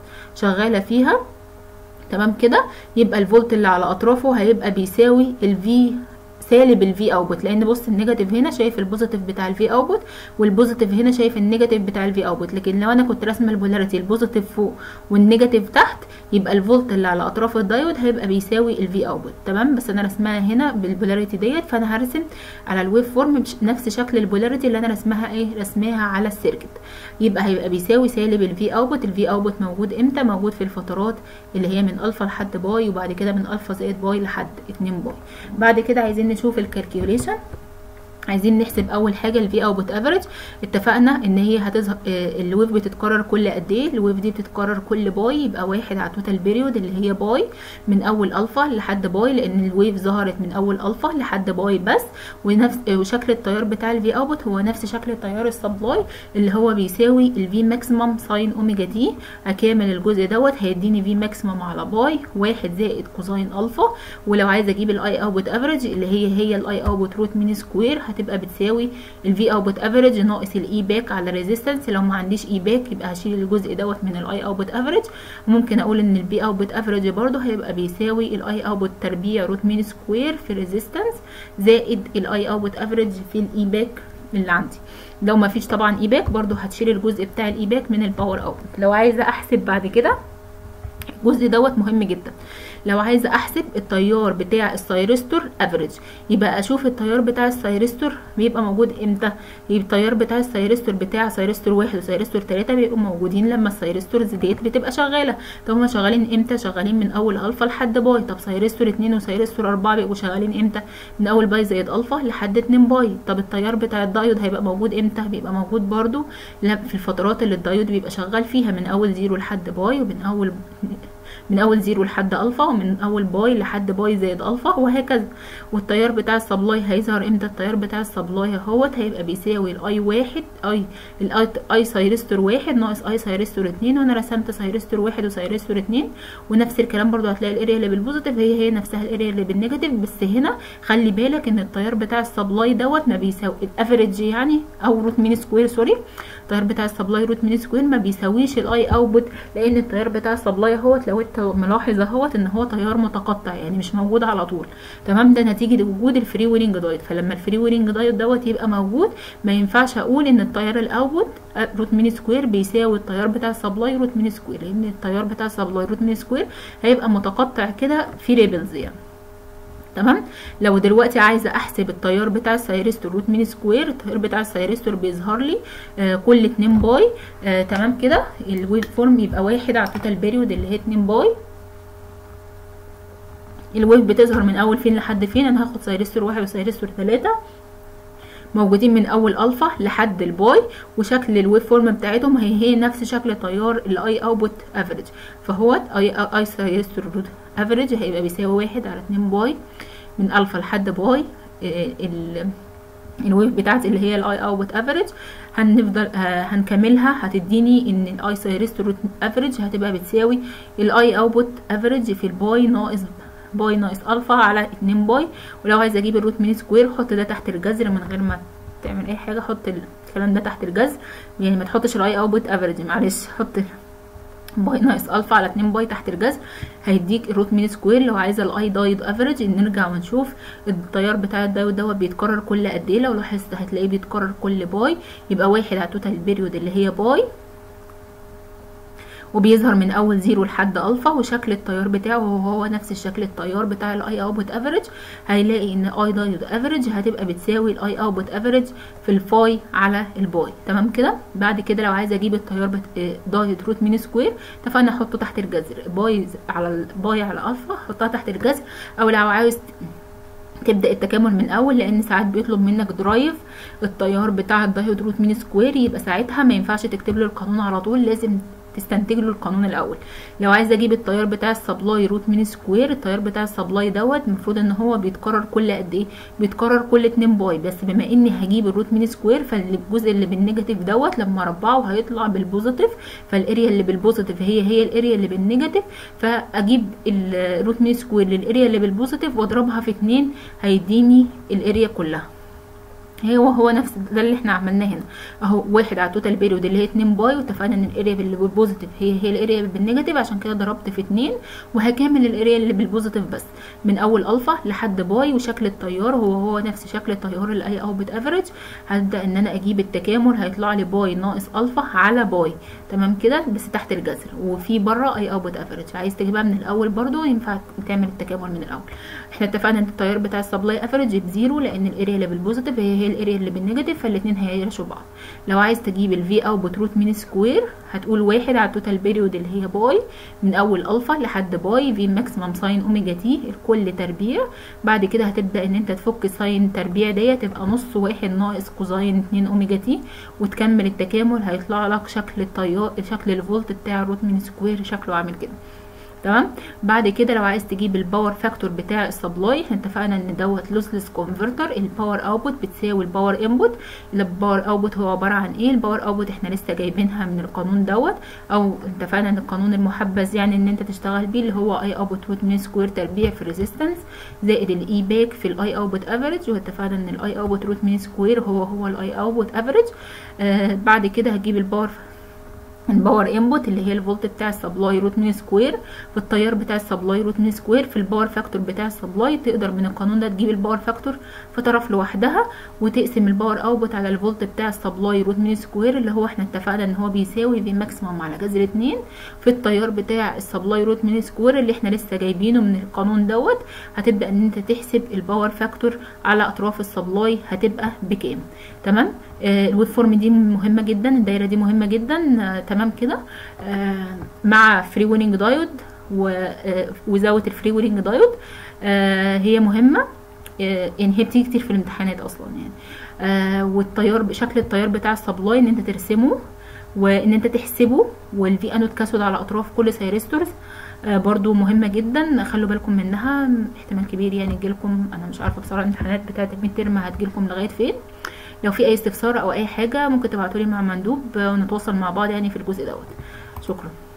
شغاله فيها تمام كده يبقى الفولت اللي على اطرافه هيبقى بيساوي الفي سالب الفي اوتبوت لان بص النيجاتيف هنا شايف البوزيتيف بتاع الفي اوتبوت والبوزيتيف هنا شايف النيجاتيف بتاع الفي اوتبوت لكن لو انا كنت راسمه البولاريتي البوزيتيف فوق والنيجاتيف تحت يبقى الفولت اللي على اطراف الدايود هيبقى بيساوي الفي اوتبوت تمام بس انا رسمها هنا بالبولاريتي ديت فانا هرسم على الويف فورم نفس شكل البولاريتي اللي انا رسمها ايه رسماها على السيركت يبقى هيبقى بيساوي سالب الفي اوتبوت الفي اوتبوت موجود امتى موجود في الفترات اللي هي من الفا لحد باي وبعد كده من الفا زائد باي لحد 2 باي بعد كده عايزين نشوف الكالكيوليشن عايزين نحسب اول حاجه الفي اوتبوت افريج اتفقنا ان هي هتظهر الويف بتتكرر كل قد ايه الويف دي بتتكرر كل باي يبقى واحد على توتال بيريود اللي هي باي من اول الفا لحد باي لان الويف ظهرت من اول الفا لحد باي بس ونفس وشكل التيار بتاع الفي اوتبوت هو نفس شكل التيار السبلاي اللي هو بيساوي الفي ماكسيمم ساين اوميجا دي اكامل الجزء دوت هيديني في ماكسيمم على باي واحد زائد كوزين الفا ولو عايزه اجيب الاي اوتبوت افريج اللي هي هي الاي اوتبوت روت مين سكوير هتبقى بتساوي الفي اوتبوت افريج ناقص الاي باك على الريزيستنس لو ما عنديش اي باك يبقى هشيل الجزء دوت من الاي اوتبوت افريج ممكن اقول ان البي اوتبوت افريج برضو هيبقى بيساوي الاي اوتبوت تربيع روت مين سكوير في الريزيستنس زائد الاي اوتبوت افريج في الاي باك اللي عندي لو ما فيش طبعا اي باك برضو هتشيل الجزء بتاع الاي باك من الباور اوتبوت لو عايزه احسب بعد كده الجزء دوت مهم جدا لو عايزه احسب التيار بتاع السايرستور افريج يبقى اشوف التيار بتاع السايرستور بيبقى موجود امتى يبقى التيار بتاع السايرستور بتاع سايرستور واحد وسايرستور تلاتة بيبقوا موجودين لما السايرستورز ديت بتبقى شغاله طب هما شغالين امتى شغالين من اول الفا لحد باي طب سايرستور اتنين وسايرستور اربعة بيبقوا شغالين امتى من اول باي زائد الفا لحد اتنين باي طب التيار بتاع الدايود هيبقى موجود امتى بيبقى موجود برضو في الفترات اللي الدايود بيبقى شغال فيها من اول زيرو لحد باي ومن اول من اول زيرو لحد الفا ومن اول باي لحد باي زائد الفا وهكذا والتيار بتاع السبلاي هيظهر امتى التيار بتاع السبلاي اهوت هيبقى بيساوي الاي واحد اي الاي اي سايرستور واحد ناقص اي سايرستور اتنين وانا رسمت سايرستور واحد وسايرستور اتنين ونفس الكلام برضو هتلاقي الاريا اللي بالبوزيتيف هي هي نفسها الاريا اللي بالنيجاتيف بس هنا خلي بالك ان التيار بتاع السبلاي دوت ما بيساوي الافريج يعني او روت مين سكوير سوري التيار بتاع السبلاي روت مين سكوير ما بيساويش الاي اوتبوت لان التيار بتاع السبلاي اهوت لو انت ملاحظ اهوت ان هو تيار متقطع يعني مش موجود على طول تمام ده نتيجه وجود الفري ويلنج دايت فلما الفري ويلنج دايت دوت يبقى موجود ما ينفعش اقول ان التيار الاوتبوت روت مين سكوير بيساوي التيار بتاع السبلاي روت مين سكوير لان التيار بتاع السبلاي روت مين سكوير هيبقى متقطع كده في ليبلز يعني تمام لو دلوقتي عايزه احسب التيار بتاع السايرستور روت مين سكوير التيار بتاع السايرستور بيظهر لي آه كل 2 باي آه تمام كده الويف فورم يبقى واحد على التوتال بيريود اللي هي 2 باي الويف بتظهر من اول فين لحد فين انا هاخد سايرستور واحد وسايرستور ثلاثة موجودين من اول الفا لحد الباي وشكل الويف فورم بتاعتهم هي هي نفس شكل تيار الاي اوتبوت افريج فهو اي اي سايرستور روت افريج هيبقى بيساوي واحد على اتنين باي من الفا لحد باي ال الويف بتاعتي اللي هي الاي اوتبوت افريج هنفضل هنكملها هتديني ان الاي سايرستور روت افريج هتبقى بتساوي الاي اوتبوت افريج في الباي ناقص باي ناقص الفا على اتنين باي ولو عايزه اجيب الروت مين سكوير حط ده تحت الجذر من غير ما تعمل اي حاجه حط الكلام ده تحت الجذر يعني ما تحطش الاي اوتبوت افريج معلش حط باي ناقص الفا على 2 باي تحت الجذر هيديك الروت مين سكوير لو عايزه الاي دايود افريج نرجع ونشوف التيار بتاع الدايود دوت بيتكرر كل قد ايه لو لاحظت هتلاقيه بيتكرر كل باي يبقى واحد على التوتال بيريود اللي هي باي وبيظهر من اول زيرو لحد الفا وشكل التيار بتاعه هو نفس الشكل التيار بتاع الاي اوتبوت افريج هيلاقي ان اي دايود افريج هتبقى بتساوي الاي اوتبوت افريج في الفاي على الباي تمام كده بعد كده لو عايزه اجيب التيار بت... دايود روت مين سكوير اتفقنا احطه تحت الجذر باي على الباي على الفا حطها تحت الجذر او لو عاوز تبدا التكامل من اول لان ساعات بيطلب منك درايف التيار بتاع الدايود روت مين سكوير يبقى ساعتها ما ينفعش تكتب له القانون على طول لازم تستنتج له القانون الاول لو عايزه اجيب التيار بتاع السبلاي روت مين سكوير التيار بتاع السبلاي دوت المفروض ان هو بيتكرر كل قد ايه بيتكرر كل 2 باي بس بما اني هجيب الروت مين سكوير فالجزء اللي بالنيجاتيف دوت لما اربعه هيطلع بالبوزيتيف فالاريا اللي بالبوزيتيف هي هي الاريا اللي بالنيجاتيف فاجيب الروت مين سكوير للاريا اللي بالبوزيتيف واضربها في 2 هيديني الاريا كلها هو هو نفس ده اللي احنا عملناه هنا اهو واحد على التوتال بيريود اللي هي 2 باي واتفقنا ان الاريا اللي بالبوزيتيف هي هي الاريا بالنيجاتيف عشان كده ضربت في 2 وهكمل الاريا اللي بالبوزيتيف بس من اول الفا لحد باي وشكل التيار هو هو نفس شكل التيار الاي اوتبوت افريج هبدا ان انا اجيب التكامل هيطلع لي باي ناقص الفا على باي تمام كده بس تحت الجذر وفي بره اي اوتبوت افريج عايز تجيبها من الاول برضو ينفع تعمل التكامل من الاول احنا اتفقنا ان التيار بتاع السبلاي افريج بزيرو لان الاريا اللي بالبوزيتيف هي هي الاريا اللي بالنيجاتيف فالاثنين هيرشوا بعض لو عايز تجيب الفي اوتبوت روت مين سكوير هتقول واحد على التوتال بيريود اللي هي باي من اول الفا لحد باي في ماكسيمم ساين اوميجا تي الكل تربيع بعد كده هتبدا ان انت تفك ساين تربيع ديت تبقى نص واحد ناقص كوزاين 2 اوميجا تي وتكمل التكامل هيطلع لك شكل التيار شكل الفولت بتاع الروت مين سكوير شكله عامل كده تمام بعد كده لو عايز تجيب الباور فاكتور بتاع السبلاي احنا اتفقنا ان دوت لوسلس كونفرتر الباور اوتبوت بتساوي الباور انبوت الباور اوتبوت هو عباره عن ايه الباور اوتبوت احنا لسه جايبينها من القانون دوت او اتفقنا ان القانون المحبذ يعني ان انت تشتغل بيه اللي هو اي اوتبوت روت مين سكوير تربيع في الريزيستنس زائد الاي باك في الاي اوتبوت افريج واتفقنا ان الاي اوتبوت روت مين سكوير هو هو الاي اوتبوت افريج آه بعد كده هتجيب الباور الباور انبوت اللي هي الفولت بتاع السبلاي روت مين سكوير في التيار بتاع السبلاي روت مين سكوير في الباور فاكتور بتاع السبلاي تقدر من القانون ده تجيب الباور فاكتور في طرف لوحدها وتقسم الباور اوتبوت على الفولت بتاع السبلاي روت مين سكوير اللي هو احنا اتفقنا ان هو بيساوي في ماكسيمم على جذر 2 في التيار بتاع السبلاي روت مين سكوير اللي احنا لسه جايبينه من القانون دوت هتبدا ان انت تحسب الباور فاكتور على اطراف السبلاي هتبقى بكام تمام آه الويف فورم دي مهمه جدا الدايره دي مهمه جدا آه تمام كده آه مع فري ويننج دايود وزاويه الفري ويننج دايود هي مهمه يعني هي بتيجي كتير في الامتحانات اصلا يعني والتيار شكل التيار بتاع السبلاي ان انت ترسمه وان انت تحسبه والفي انود كاسود على اطراف كل سيرستورز آه، برضو مهمة جدا خلوا بالكم منها احتمال كبير يعني تجيلكم انا مش عارفة بصراحة الامتحانات بتاعة الميد ترم هتجيلكم لغاية فين لو في اي استفسار او اي حاجة ممكن تبعتولي مع مندوب آه، ونتواصل مع بعض يعني في الجزء دوت شكرا